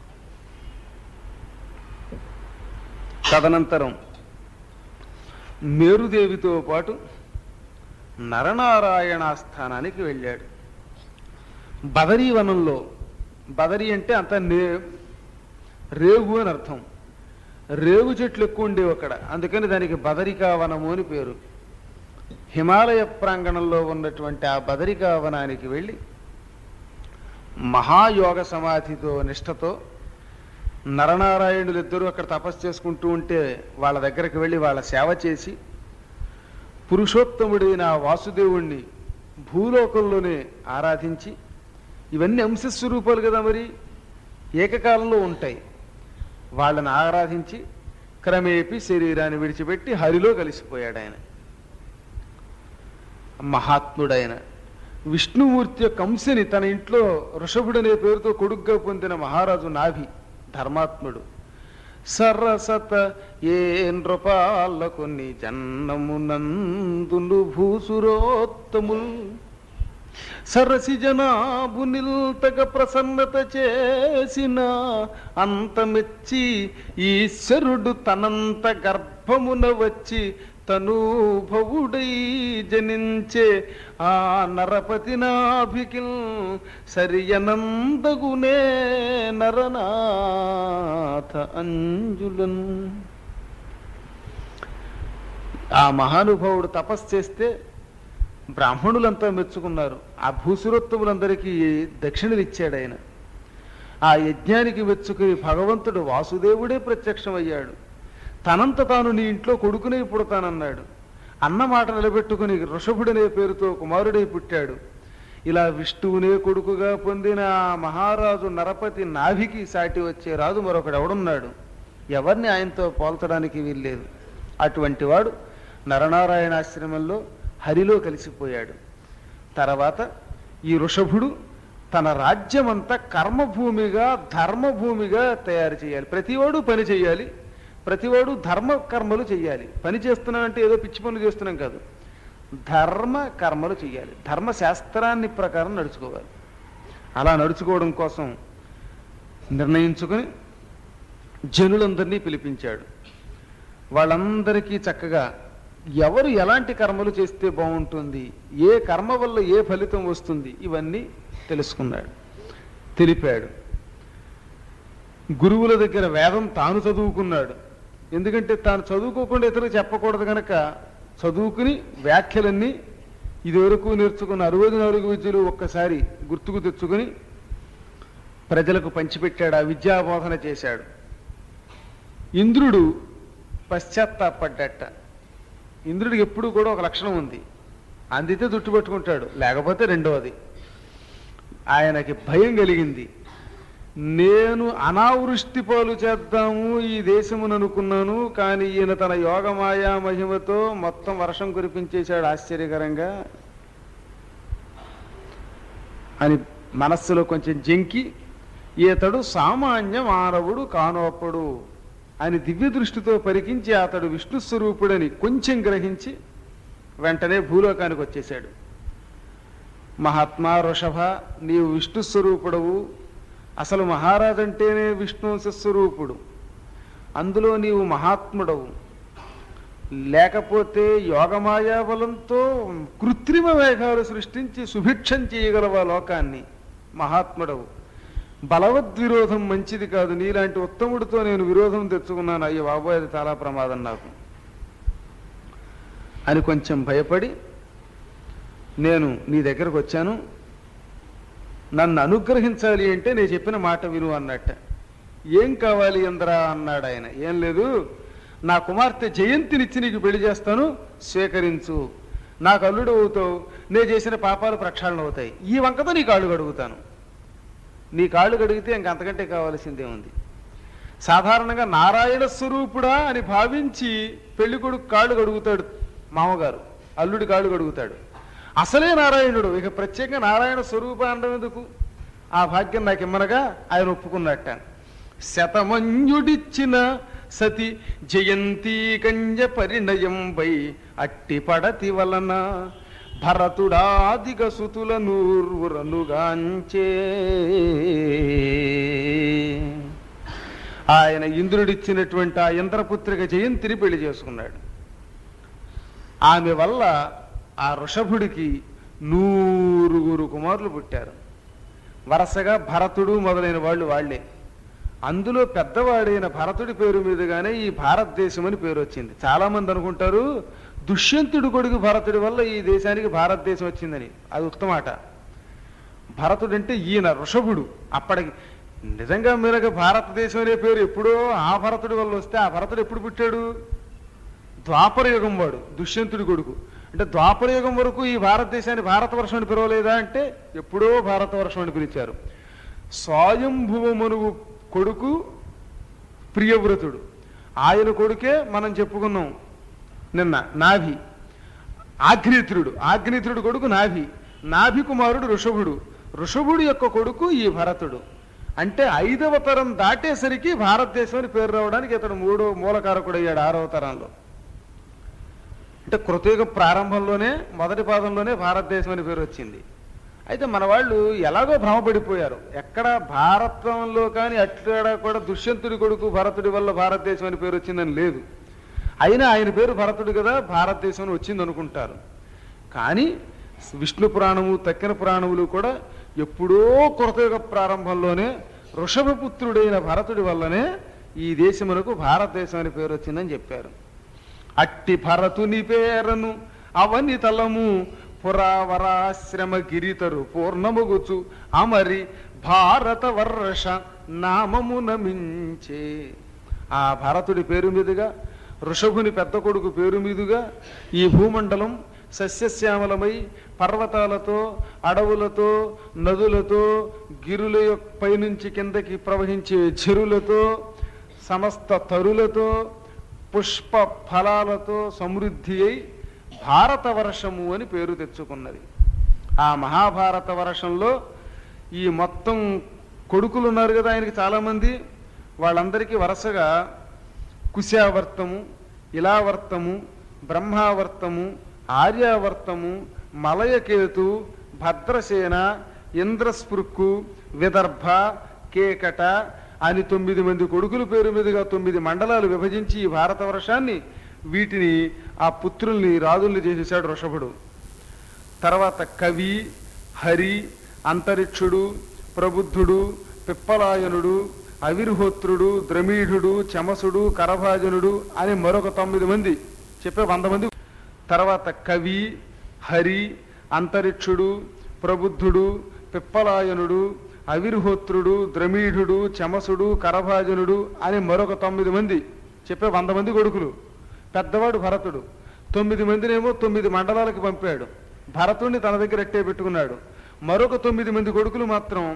తదనంతరం మేరుదేవితో పాటు నరనారాయణ స్థానానికి వెళ్ళాడు బదరీవనంలో బదరి అంటే అంత నే రేగు అని అర్థం రేగు చెట్లు ఎక్కువ ఉండేవి అక్కడ అందుకని దానికి బదరికా వనము అని పేరు హిమాలయ ప్రాంగణంలో ఉన్నటువంటి ఆ బదరికా వనానికి వెళ్ళి మహాయోగ సమాధితో నిష్టతో నరనారాయణులు ఇద్దరూ అక్కడ తపస్సు చేసుకుంటూ ఉంటే వాళ్ళ దగ్గరికి వెళ్ళి వాళ్ళ సేవ చేసి పురుషోత్తముడైన ఆ వాసుదేవుణ్ణి భూలోకంలోనే ఆరాధించి ఇవన్నీ అంశస్వరూపాలు కదా మరి ఏకకాలంలో ఉంటాయి వాళ్ళని ఆరాధించి క్రమేపి శరీరాన్ని విడిచిపెట్టి హరిలో కలిసిపోయాడు ఆయన మహాత్ముడైన విష్ణుమూర్తి యొక్క అంశని తన ఇంట్లో ఋషభుడనే పేరుతో కొడుగ్గా పొందిన మహారాజు నాభి ధర్మాత్ముడు సరసత ఏ నృపాల కొన్ని జన్నమునందులు భూసురోత్తముల్ సరసి జనాభు నిల్తగ ప్రసన్నత చేసిన అంతమెచ్చి ఈశ్వరుడు తనంత గర్భమున వచ్చి తనూభవుడై జనించే ఆ నరపతి నాభికిల్ సరియనందగునే నరనాథ అంజులన్ ఆ మహానుభావుడు తపస్సు చేస్తే బ్రాహ్మణులంతా మెచ్చుకున్నారు ఆ భూసురోత్తములందరికీ దక్షిణలు ఇచ్చాడు ఆయన ఆ యజ్ఞానికి మెచ్చుకుని భగవంతుడు వాసుదేవుడే ప్రత్యక్షమయ్యాడు తనంత తాను నీ ఇంట్లో కొడుకునే పుడతానన్నాడు అన్న మాట నిలబెట్టుకుని ఋషభుడనే పేరుతో కుమారుడై పుట్టాడు ఇలా విష్ణువునే కొడుకుగా పొందిన ఆ మహారాజు నరపతి నాభికి సాటి వచ్చే రాజు మరొకడు ఎవడున్నాడు ఎవరిని ఆయనతో పోల్చడానికి వీల్లేదు అటువంటి వాడు నరనారాయణాశ్రమంలో హరిలో కలిసిపోయాడు తర్వాత ఈ ఋషభుడు తన రాజ్యమంతా కర్మభూమిగా ధర్మభూమిగా తయారు చేయాలి ప్రతివాడు పని చేయాలి ప్రతివాడు ధర్మ కర్మలు చేయాలి పని చేస్తున్నామంటే ఏదో పిచ్చి పనులు చేస్తున్నాం కాదు ధర్మ కర్మలు చేయాలి ధర్మశాస్త్రాన్ని ప్రకారం నడుచుకోవాలి అలా నడుచుకోవడం కోసం నిర్ణయించుకొని జనులందరినీ పిలిపించాడు వాళ్ళందరికీ చక్కగా ఎవరు ఎలాంటి కర్మలు చేస్తే బాగుంటుంది ఏ కర్మ వల్ల ఏ ఫలితం వస్తుంది ఇవన్నీ తెలుసుకున్నాడు తెలిపాడు గురువుల దగ్గర వేదం తాను చదువుకున్నాడు ఎందుకంటే తాను చదువుకోకుండా ఇతరులకు చెప్పకూడదు కనుక చదువుకుని వ్యాఖ్యలన్నీ ఇదివరకు నేర్చుకున్న అరవై నాలుగు విద్యలు ఒక్కసారి గుర్తుకు తెచ్చుకొని ప్రజలకు పంచిపెట్టాడు ఆ విద్యాబోధన చేశాడు ఇంద్రుడు పశ్చాత్తాపడ్డట ఇంద్రుడికి ఎప్పుడు కూడా ఒక లక్షణం ఉంది అందితే జుట్టు పట్టుకుంటాడు లేకపోతే రెండవది ఆయనకి భయం కలిగింది నేను అనావృష్టి పాలు చేద్దాము ఈ దేశమును అనుకున్నాను కానీ ఈయన తన యోగమాయా మహిమతో మొత్తం వర్షం కురిపించేశాడు ఆశ్చర్యకరంగా అని మనస్సులో కొంచెం జంకి ఈతడు సామాన్య మానవుడు కానోపడు అని దివ్య దృష్టితో పరికించి అతడు విష్ణు స్వరూపుడని కొంచెం గ్రహించి వెంటనే భూలోకానికి వచ్చేశాడు మహాత్మా వృషభ నీవు విష్ణు స్వరూపుడవు అసలు మహారాజంటేనే విష్ణు స్వరూపుడు అందులో నీవు మహాత్ముడవు లేకపోతే యోగమాయా బలంతో కృత్రిమ వేగాలు సృష్టించి సుభిక్షం చేయగలవా లోకాన్ని మహాత్ముడవు బలవద్విరోధం మంచిది కాదు నీలాంటి ఉత్తముడితో నేను విరోధం తెచ్చుకున్నాను అయ్యో బాబోయ్ అది చాలా ప్రమాదం నాకు అని కొంచెం భయపడి నేను నీ దగ్గరకు వచ్చాను నన్ను అనుగ్రహించాలి అంటే నేను చెప్పిన మాట విను అన్నట్ట ఏం కావాలి ఇంద్ర అన్నాడు ఆయన ఏం లేదు నా కుమార్తె జయంతినిచ్చి నీకు పెళ్లి చేస్తాను స్వీకరించు నాకు అల్లుడు అవుతావు నేను చేసిన పాపాలు ప్రక్షాళన అవుతాయి ఈ వంకతో నీ కాళ్ళు గడుగుతాను నీ కాళ్ళు గడిగితే ఇంకంతకంటే కావాల్సిందే ఉంది సాధారణంగా నారాయణ స్వరూపుడా అని భావించి పెళ్లి కొడుకు కాళ్ళు గడుగుతాడు మామగారు అల్లుడి కాళ్ళు గడుగుతాడు అసలే నారాయణుడు ఇక ప్రత్యేకంగా నారాయణ స్వరూప అనడం ఎందుకు ఆ భాగ్యం నాకు ఇమ్మనగా ఆయన ఒప్పుకున్నట్ట శతమంజుడిచ్చిన సతి జయంతి కంజ పరిణయం వై అట్టి పడతి వలన భరతుడాదిగ సుతుల నూర్వురనుగాంచే ఆయన ఇంద్రుడిచ్చినటువంటి ఆ ఇంద్రపుత్రిక జయంతిని పెళ్లి చేసుకున్నాడు ఆమె వల్ల ఆ వృషభుడికి నూరుగురు కుమారులు పుట్టారు వరుసగా భరతుడు మొదలైన వాళ్ళు వాళ్ళే అందులో పెద్దవాడైన భరతుడి పేరు మీదుగానే ఈ భారతదేశం అని పేరు వచ్చింది చాలా మంది అనుకుంటారు దుష్యంతుడు కొడుకు భరతుడి వల్ల ఈ దేశానికి భారతదేశం వచ్చిందని అది ఉత్తమాట భరతుడు అంటే ఈయన వృషభుడు అప్పటికి నిజంగా మీరగ భారతదేశం అనే పేరు ఎప్పుడో ఆ భరతుడి వల్ల వస్తే ఆ భరతుడు ఎప్పుడు పుట్టాడు ద్వాపర యుగం వాడు దుష్యంతుడి కొడుకు అంటే ద్వాపర యుగం వరకు ఈ భారతదేశాన్ని భారతవర్షం అని పిలవలేదా అంటే ఎప్పుడో భారతవర్షం అని పిలిచారు స్వయంభువమనుగు కొడుకు ప్రియవ్రతుడు ఆయన కొడుకే మనం చెప్పుకున్నాం నిన్న నాభి ఆగ్నేత్రుడు ఆగ్నేత్రుడు కొడుకు నాభి నాభి కుమారుడు ఋషభుడు ఋషభుడు యొక్క కొడుకు ఈ భరతుడు అంటే ఐదవ తరం దాటేసరికి భారతదేశం అని పేరు రావడానికి ఇతడు మూడో మూలకారకుడు అయ్యాడు ఆరవ తరంలో అంటే కృతయుగ ప్రారంభంలోనే మొదటి పాదంలోనే భారతదేశం అని పేరు వచ్చింది అయితే మన వాళ్ళు ఎలాగో భ్రమపడిపోయారు ఎక్కడ భారతంలో కానీ అట్లా కూడా దుష్యంతుడి కొడుకు భరతుడి వల్ల భారతదేశం అని పేరు వచ్చిందని లేదు అయినా ఆయన పేరు భరతుడు కదా భారతదేశం అని వచ్చింది అనుకుంటారు కానీ విష్ణు పురాణము తక్కిన పురాణములు కూడా ఎప్పుడో కృతయుగ ప్రారంభంలోనే వృషభపుత్రుడైన భరతుడి వల్లనే ఈ దేశమునకు భారతదేశం అని పేరు వచ్చిందని చెప్పారు అట్టి భరతుని పేరను అవని తలము పురావరాశ్రమ గిరితరు పూర్ణముగుచు అమరి భారత వర్ష నామమున మించే ఆ భరతుడి పేరు మీదుగా ఋషభుని పెద్ద కొడుకు పేరు మీదుగా ఈ భూమండలం సస్యశ్యామలమై పర్వతాలతో అడవులతో నదులతో గిరుల యొక్క పైనుంచి కిందకి ప్రవహించే చెరువులతో సమస్త తరులతో పుష్ప ఫలాలతో సమృద్ధి అయి భారత వర్షము అని పేరు తెచ్చుకున్నది ఆ మహాభారత వర్షంలో ఈ మొత్తం కొడుకులు ఉన్నారు కదా ఆయనకి చాలామంది వాళ్ళందరికీ వరుసగా కుశావర్తము ఇలావర్తము బ్రహ్మావర్తము ఆర్యావర్తము మలయకేతు భద్రసేన ఇంద్రస్పృక్కు విదర్భ కేకట అని తొమ్మిది మంది కొడుకుల పేరు మీదుగా తొమ్మిది మండలాలు విభజించి ఈ భారతవర్షాన్ని వీటిని ఆ పుత్రుల్ని రాజుల్ని చేసేశాడు వృషభుడు తర్వాత కవి హరి అంతరిక్షుడు ప్రబుద్ధుడు పిప్పలాయనుడు అవిర్హోత్రుడు ద్రమీఢుడు చమసుడు కరభాజనుడు అని మరొక తొమ్మిది మంది చెప్పే వంద మంది తర్వాత కవి హరి అంతరిక్షుడు ప్రబుద్ధుడు పిప్పలాయనుడు అవిర్హోత్రుడు ద్రమీఢుడు చమసుడు కరభాజనుడు అని మరొక తొమ్మిది మంది చెప్పే వంద మంది కొడుకులు పెద్దవాడు భరతుడు తొమ్మిది మందినేమో తొమ్మిది మండలాలకు పంపాడు భరతుడిని తన దగ్గర ఎట్టే పెట్టుకున్నాడు మరొక తొమ్మిది మంది కొడుకులు మాత్రం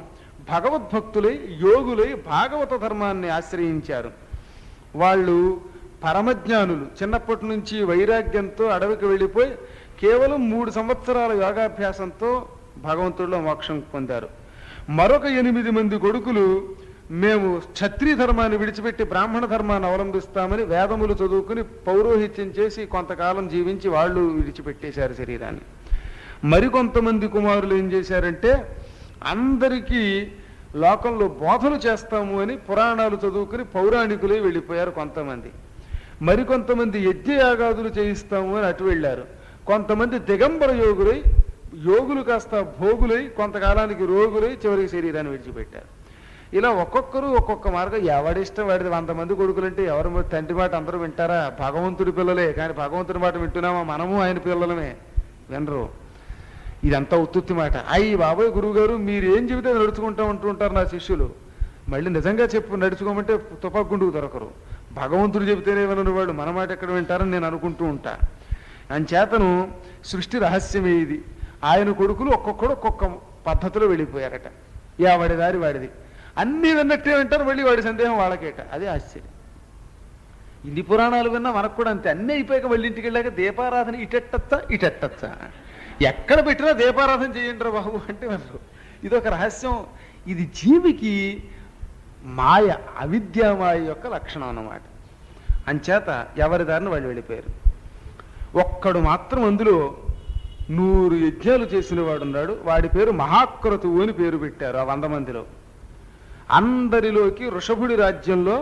భగవద్భక్తులై యోగులై భాగవత ధర్మాన్ని ఆశ్రయించారు వాళ్ళు పరమజ్ఞానులు చిన్నప్పటి నుంచి వైరాగ్యంతో అడవికి వెళ్ళిపోయి కేవలం మూడు సంవత్సరాల యోగాభ్యాసంతో భగవంతుడిలో మోక్షం పొందారు మరొక ఎనిమిది మంది కొడుకులు మేము క్షత్రియ ధర్మాన్ని విడిచిపెట్టి బ్రాహ్మణ ధర్మాన్ని అవలంబిస్తామని వేదములు చదువుకుని పౌరోహిత్యం చేసి కొంతకాలం జీవించి వాళ్ళు విడిచిపెట్టేశారు శరీరాన్ని మరికొంతమంది కుమారులు ఏం చేశారంటే అందరికీ లోకంలో బోధలు చేస్తాము అని పురాణాలు చదువుకుని పౌరాణికులే వెళ్ళిపోయారు కొంతమంది మరికొంతమంది యజ్ఞయాగాదులు చేయిస్తాము అని అటు వెళ్ళారు కొంతమంది దిగంబర యోగులై యోగులు కాస్త భోగులై కొంతకాలానికి రోగులై చివరికి శరీరాన్ని విడిచిపెట్టారు ఇలా ఒక్కొక్కరు ఒక్కొక్క మార్గం ఎవడిష్టం వాడిది వంద మంది కొడుకులంటే ఎవరి మ- తండ్రి మాట అందరూ వింటారా భగవంతుడి పిల్లలే కానీ భగవంతుడి మాట వింటున్నామా మనము ఆయన పిల్లలమే వినరు ఇదంతా ఉత్తుత్తి మాట అయ్యి బాబాయ్ గురువు గారు మీరు ఏం చెబితే అది నడుచుకుంటా ఉంటూ ఉంటారు నా శిష్యులు మళ్ళీ నిజంగా చెప్పు నడుచుకోమంటే తుపాకుండుకు దొరకరు భగవంతుడు చెబితేనే వినని వాళ్ళు మన మాట ఎక్కడ వింటారని నేను అనుకుంటూ ఉంటా అంచేతను సృష్టి రహస్యమే ఇది ఆయన కొడుకులు ఒక్కొక్కడు ఒక్కొక్క పద్ధతిలో వెళ్ళిపోయారట వాడి దారి వాడిది అన్నీ విన్నట్టే వింటారు మళ్ళీ వాడి సందేహం వాళ్ళకేట అదే ఆశ్చర్యం ఇన్ని పురాణాలు విన్నా మనకు కూడా అంతే అన్నీ అయిపోయాక మళ్ళీ ఇంటికి వెళ్ళాక దీపారాధన ఇటెట్టచ్చా ఇటెట్టచ్చా ఎక్కడ పెట్టినా దీపారాధన చేయండి రా బాబు అంటే వినరు ఇది ఒక రహస్యం ఇది జీవికి మాయ అవిద్యామాయ యొక్క లక్షణం అన్నమాట అంచేత ఎవరి దారిని వాళ్ళు వెళ్ళిపోయారు ఒక్కడు మాత్రం అందులో నూరు యజ్ఞాలు చేసిన వాడు ఉన్నాడు వాడి పేరు మహాక్రతువు అని పేరు పెట్టారు ఆ వంద మందిలో అందరిలోకి వృషభుడి రాజ్యంలో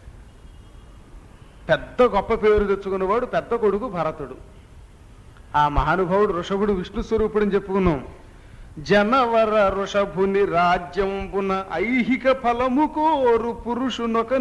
పెద్ద గొప్ప పేరు తెచ్చుకున్నవాడు పెద్ద కొడుకు భరతుడు ఆ మహానుభావుడు వృషభుడు విష్ణు స్వరూపుడని చెప్పుకున్నాం జనవర వృషభుని రాజ్యంపున ఐహిక ఫలము కోరు పురుషునొక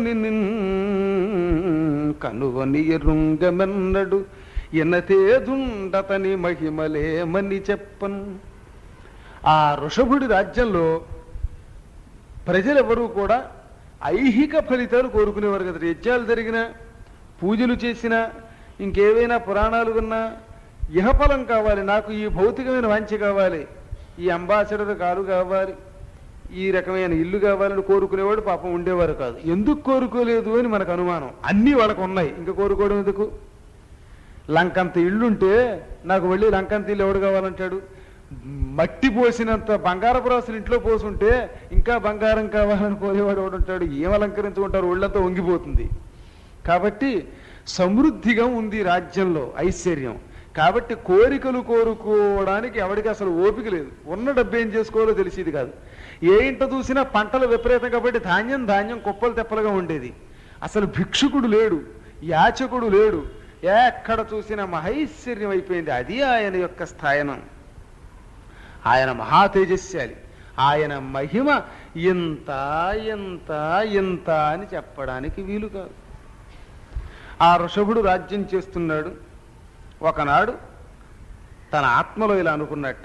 కనువని ఎరుంగమెన్నడు ఎనతేదుండతని మహిమలేమని చెప్పన్ ఆ వృషభుడి రాజ్యంలో ప్రజలెవరూ కూడా ఐహిక ఫలితాలు కోరుకునేవారు కదా యజ్ఞాలు జరిగినా పూజలు చేసినా ఇంకేవైనా పురాణాలు విన్నా ఇహఫలం కావాలి నాకు ఈ భౌతికమైన వాంఛ కావాలి ఈ అంబాసిడర్ కారు కావాలి ఈ రకమైన ఇల్లు కావాలని కోరుకునేవాడు పాపం ఉండేవారు కాదు ఎందుకు కోరుకోలేదు అని మనకు అనుమానం అన్నీ వాళ్ళకు ఉన్నాయి ఇంకా కోరుకోవడం ఎందుకు లంకంత ఇల్లుంటే నాకు వెళ్ళి లంకంత ఇల్లు ఎవడు కావాలంటాడు మట్టి పోసినంత బంగారపు రాసులు ఇంట్లో పోసుంటే ఇంకా బంగారం కావాలని కోరేవాడు ఎవడు ఉంటాడు ఏం అలంకరించుకుంటారు ఒళ్ళంతా వంగిపోతుంది కాబట్టి సమృద్ధిగా ఉంది రాజ్యంలో ఐశ్వర్యం కాబట్టి కోరికలు కోరుకోవడానికి ఎవరికి అసలు ఓపిక లేదు ఉన్న డబ్బు ఏం చేసుకోవాలో తెలిసేది కాదు ఏ ఇంట చూసినా పంటలు విపరీతం కాబట్టి ధాన్యం ధాన్యం కుప్పలు తెప్పలుగా ఉండేది అసలు భిక్షుకుడు లేడు యాచకుడు లేడు ఎక్కడ చూసినా మహైశ్వర్యం అయిపోయింది అది ఆయన యొక్క స్థాయనం ఆయన మహా తేజస్శాలి ఆయన మహిమ ఇంత ఇంత ఇంత అని చెప్పడానికి వీలు కాదు ఆ ఋషభుడు రాజ్యం చేస్తున్నాడు ఒకనాడు తన ఆత్మలో ఇలా అనుకున్నట్ట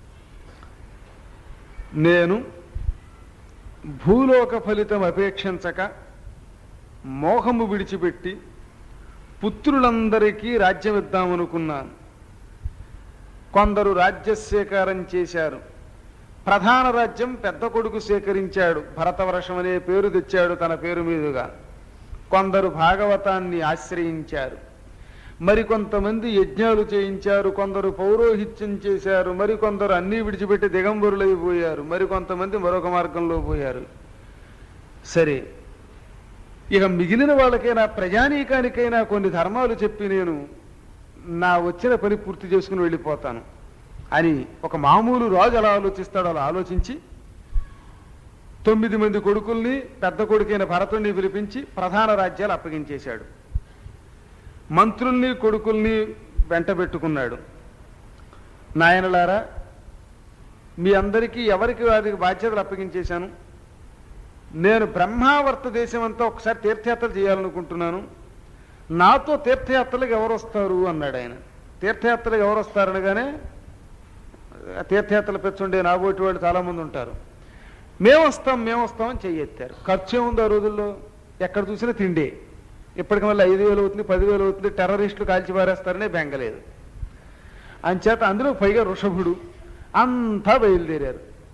నేను భూలోక ఫలితం అపేక్షించక మోహము విడిచిపెట్టి పుత్రులందరికీ రాజ్యం ఇద్దామనుకున్నాను కొందరు రాజ్య స్వీకారం చేశారు ప్రధాన రాజ్యం పెద్ద కొడుకు స్వీకరించాడు భరతవర్షం అనే పేరు తెచ్చాడు తన పేరు మీదుగా కొందరు భాగవతాన్ని ఆశ్రయించారు మరికొంతమంది యజ్ఞాలు చేయించారు కొందరు పౌరోహిత్యం చేశారు మరికొందరు అన్నీ విడిచిపెట్టి దిగంబరులైపోయారు మరికొంతమంది మరొక మార్గంలో పోయారు సరే ఇక మిగిలిన వాళ్ళకైనా ప్రజానీకానికైనా కొన్ని ధర్మాలు చెప్పి నేను నా వచ్చిన పని పూర్తి చేసుకుని వెళ్ళిపోతాను అని ఒక మామూలు రాజు అలా ఆలోచిస్తాడు అలా ఆలోచించి తొమ్మిది మంది కొడుకుల్ని పెద్ద కొడుకైన భరతుణ్ణి పిలిపించి ప్రధాన రాజ్యాలు అప్పగించేశాడు మంత్రుల్ని కొడుకుల్ని వెంట పెట్టుకున్నాడు నాయనలారా మీ అందరికీ ఎవరికి వారికి బాధ్యతలు అప్పగించేశాను నేను బ్రహ్మావర్త దేశం అంతా ఒకసారి తీర్థయాత్ర చేయాలనుకుంటున్నాను నాతో తీర్థయాత్రలకు ఎవరు వస్తారు అన్నాడు ఆయన తీర్థయాత్రలకు ఎవరు వస్తారు అనగానే ఆ తీర్థయాత్రలు పెంచుండే నాబోటి వాళ్ళు చాలామంది ఉంటారు మేము వస్తాం మేము వస్తామని చెయ్యెత్తారు ఖర్చు ఏముంది ఆ రోజుల్లో ఎక్కడ చూసినా తిండే ఇప్పటికి మళ్ళీ ఐదు వేలు అవుతుంది పదివేలు అవుతుంది టెర్రరిస్టులు కాల్చి పారేస్తారనే బెంగలేదు అంచేత అందులో పైగా వృషభుడు అంతా బయలుదేరారు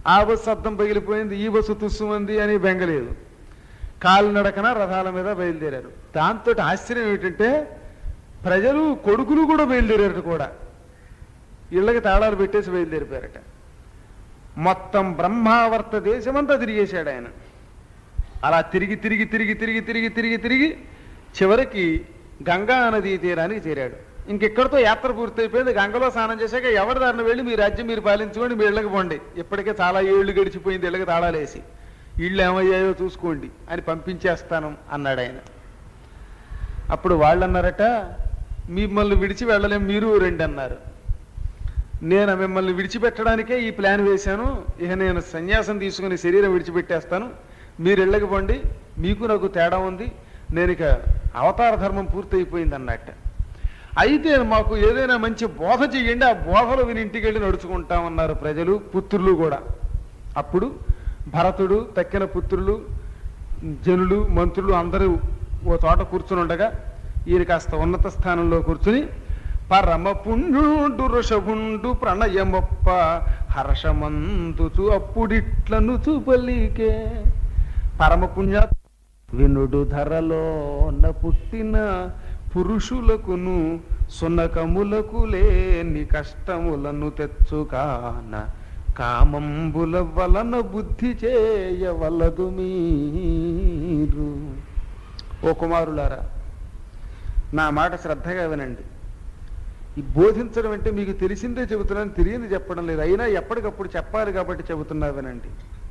ఆ బస్సు అద్దం పగిలిపోయింది ఈ బస్సు తుస్సుమంది అని బెంగలేదు కాలినడకన రథాల మీద బయలుదేరారు దాంతో ఆశ్చర్యం ఏమిటంటే ప్రజలు కొడుకులు కూడా బయలుదేరారు కూడా ఇళ్ళకి తాళాలు పెట్టేసి బయలుదేరిపోయారట మొత్తం బ్రహ్మావర్త దేశమంతా తిరిగేశాడు ఆయన అలా తిరిగి తిరిగి తిరిగి తిరిగి తిరిగి తిరిగి తిరిగి చివరికి గంగా నదీ తీరానికి చేరాడు ఇంకెక్కడితో యాత్ర పూర్తయిపోయింది గంగలో స్నానం చేశాక ఎవరి దారిని వెళ్ళి మీ రాజ్యం మీరు పాలించుకోండి మీ ఇళ్ళకి పోండి ఇప్పటికే చాలా ఏళ్ళు గడిచిపోయింది ఇళ్ళకి తాళాలేసి ఇళ్ళు ఏమయ్యాయో చూసుకోండి అని పంపించేస్తాను అన్నాడు ఆయన అప్పుడు వాళ్ళు అన్నారట మిమ్మల్ని విడిచి వెళ్ళలేం మీరు రండి అన్నారు నేను మిమ్మల్ని విడిచిపెట్టడానికే ఈ ప్లాన్ వేశాను ఇక నేను సన్యాసం తీసుకుని శరీరం విడిచిపెట్టేస్తాను మీరు ఇళ్ళకి పోండి మీకు నాకు తేడా ఉంది నేను ఇక అవతార ధర్మం పూర్తయిపోయింది అన్నట్ట అయితే మాకు ఏదైనా మంచి బోధ చెయ్యండి ఆ బోధలు విని ఇంటికి వెళ్ళి నడుచుకుంటామన్నారు ప్రజలు పుత్రులు కూడా అప్పుడు భరతుడు తక్కిన పుత్రులు జనులు మంత్రులు అందరూ ఓ చోట కూర్చుని ఉండగా ఈయన కాస్త ఉన్నత స్థానంలో కూర్చుని పరమ పుణ్యుడు ఋషభుండు ప్రణయమొప్ప హర్షమందుచు అప్పుడిట్లను చూపలికే పరమ పుణ్య వినుడు ధరలోన పుట్టిన పురుషులకును సునకములకు లేని కష్టములను తెచ్చుకాన కామంబుల వలన బుద్ధి చేయవలదు మీరు ఓ కుమారులారా నా మాట శ్రద్ధగా వినండి ఈ బోధించడం అంటే మీకు తెలిసిందే చెబుతున్నాను తెలియని చెప్పడం లేదు అయినా ఎప్పటికప్పుడు చెప్పాలి కాబట్టి చెబుతున్నా వినండి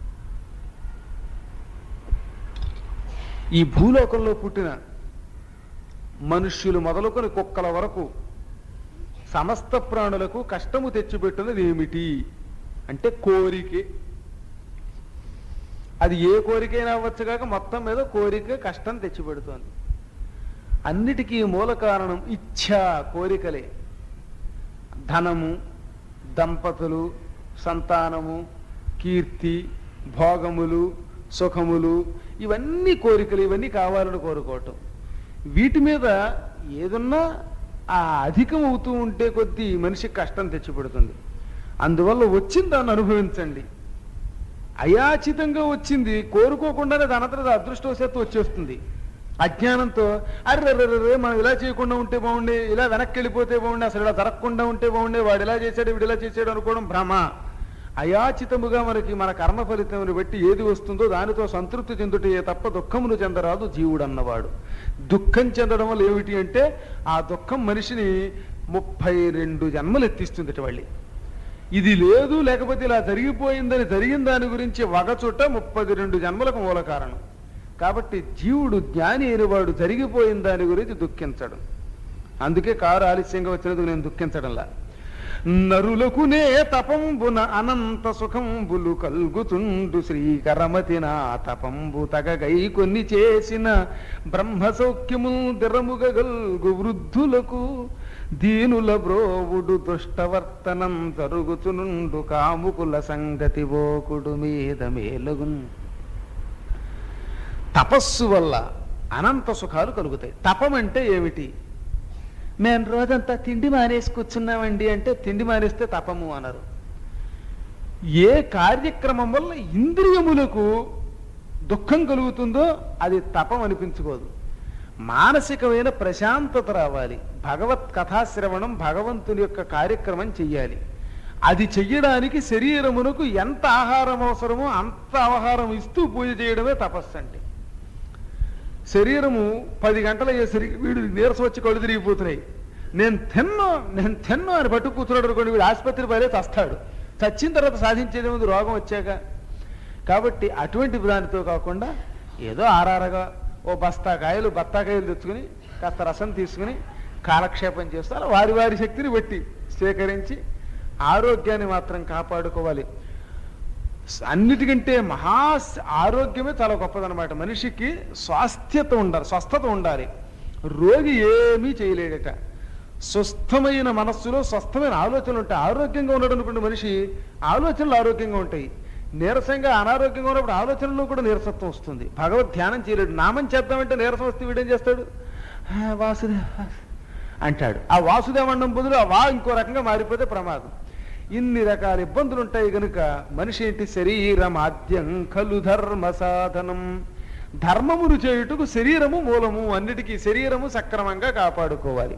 ఈ భూలోకంలో పుట్టిన మనుష్యులు మొదలుకొని కుక్కల వరకు సమస్త ప్రాణులకు కష్టము తెచ్చిపెట్టున్నది ఏమిటి అంటే కోరికే అది ఏ కోరికైనా అవ్వచ్చు కాక మొత్తం మీద కోరిక కష్టం తెచ్చిపెడుతోంది అన్నిటికీ మూల కారణం ఇచ్ఛ కోరికలే ధనము దంపతులు సంతానము కీర్తి భోగములు సుఖములు ఇవన్నీ కోరికలు ఇవన్నీ కావాలని కోరుకోవటం వీటి మీద ఏదున్నా ఆ అధికం అవుతూ ఉంటే కొద్దీ మనిషికి కష్టం తెచ్చిపెడుతుంది అందువల్ల వచ్చింది దాన్ని అనుభవించండి అయాచితంగా వచ్చింది కోరుకోకుండానే దానంతట అదృష్టవశాత్తు వచ్చేస్తుంది అజ్ఞానంతో అర్రే రే మనం ఇలా చేయకుండా ఉంటే బాగుండే ఇలా వెనక్కి వెళ్ళిపోతే బాగుండే అసలు ఇలా జరగకుండా ఉంటే బాగుండే వాడు ఇలా చేశాడు వీడు ఇలా చేశాడు అనుకోవడం భ్రమ అయాచితముగా మనకి మన కర్మ ఫలితమును బట్టి ఏది వస్తుందో దానితో సంతృప్తి చెందుటే తప్ప దుఃఖమును చెందరాదు జీవుడు అన్నవాడు దుఃఖం చెందడం వల్ల ఏమిటి అంటే ఆ దుఃఖం మనిషిని ముప్పై రెండు జన్మలు ఎత్తిస్తుంది వాళ్ళి ఇది లేదు లేకపోతే ఇలా జరిగిపోయిందని జరిగిన దాని గురించి వగచుట్ట ముప్పది రెండు జన్మలకు మూల కారణం కాబట్టి జీవుడు జ్ఞాని అయిన వాడు జరిగిపోయిన దాని గురించి దుఃఖించడు అందుకే కారు ఆలస్యంగా వచ్చినందుకు నేను దుఃఖించడంలా నరులకునే తపంబున అనంత సుఖంబులు కల్గుతుండు శ్రీకరమతి నా తపంబు తగగై కొన్ని చేసిన బ్రహ్మ సౌఖ్యము దిరముగల్గు వృద్ధులకు దీనుల బ్రోవుడు దుష్టవర్తనం జరుగుతునుండు కాముకుల సంగతి ఓకుడు మీద మేలుగున్ తపస్సు వల్ల అనంత సుఖాలు కలుగుతాయి తపం అంటే ఏమిటి మేము రోజంతా తిండి మానేసి కూర్చున్నామండి అంటే తిండి మానేస్తే తపము అనరు ఏ కార్యక్రమం వల్ల ఇంద్రియములకు దుఃఖం కలుగుతుందో అది తపం అనిపించుకోదు మానసికమైన ప్రశాంతత రావాలి భగవత్ కథాశ్రవణం భగవంతుని యొక్క కార్యక్రమం చెయ్యాలి అది చెయ్యడానికి శరీరమునకు ఎంత ఆహారం అవసరమో అంత ఆహారం ఇస్తూ పూజ చేయడమే తపస్సు అంటే శరీరము పది గంటలు అయ్యేసరికి వీడు నీరసం వచ్చి కళ్ళు తిరిగిపోతున్నాయి నేను తిన్నో నేను తిన్నో అని పట్టు కూర్చున్నాడు అనుకోండి వీడు ఆసుపత్రి పడే చస్తాడు చచ్చిన తర్వాత సాధించేది ముందు రోగం వచ్చాక కాబట్టి అటువంటి దానితో కాకుండా ఏదో ఆరారగా ఓ బస్తా కాయలు బత్తాకాయలు తెచ్చుకుని కాస్త రసం తీసుకుని కాలక్షేపం చేస్తారు వారి వారి శక్తిని బట్టి స్వీకరించి ఆరోగ్యాన్ని మాత్రం కాపాడుకోవాలి అన్నిటికంటే మహా ఆరోగ్యమే చాలా గొప్పదనమాట మనిషికి స్వాస్థ్యత ఉండాలి స్వస్థత ఉండాలి రోగి ఏమీ చేయలేడట స్వస్థమైన మనస్సులో స్వస్థమైన ఆలోచనలు ఉంటాయి ఆరోగ్యంగా ఉన్నాడు అనుకోండి మనిషి ఆలోచనలు ఆరోగ్యంగా ఉంటాయి నీరసంగా అనారోగ్యంగా ఉన్నప్పుడు ఆలోచనలో కూడా నీరసత్వం వస్తుంది భగవద్ ధ్యానం చేయలేడు నామం చేద్దామంటే నీరసం వస్తే వీడేం చేస్తాడు "ఆ, వాసుదేవ అంటాడు ఆ వాసుదేవ అన్నం బదులు ఆ వా ఇంకో రకంగా మారిపోతే ప్రమాదం ఇన్ని రకాల ఇబ్బందులు ఉంటాయి కనుక మనిషి ఏంటి శరీరమాద్యం ఖలు ధర్మ సాధనం ధర్మమును చేయుటకు శరీరము మూలము అన్నిటికీ శరీరము సక్రమంగా కాపాడుకోవాలి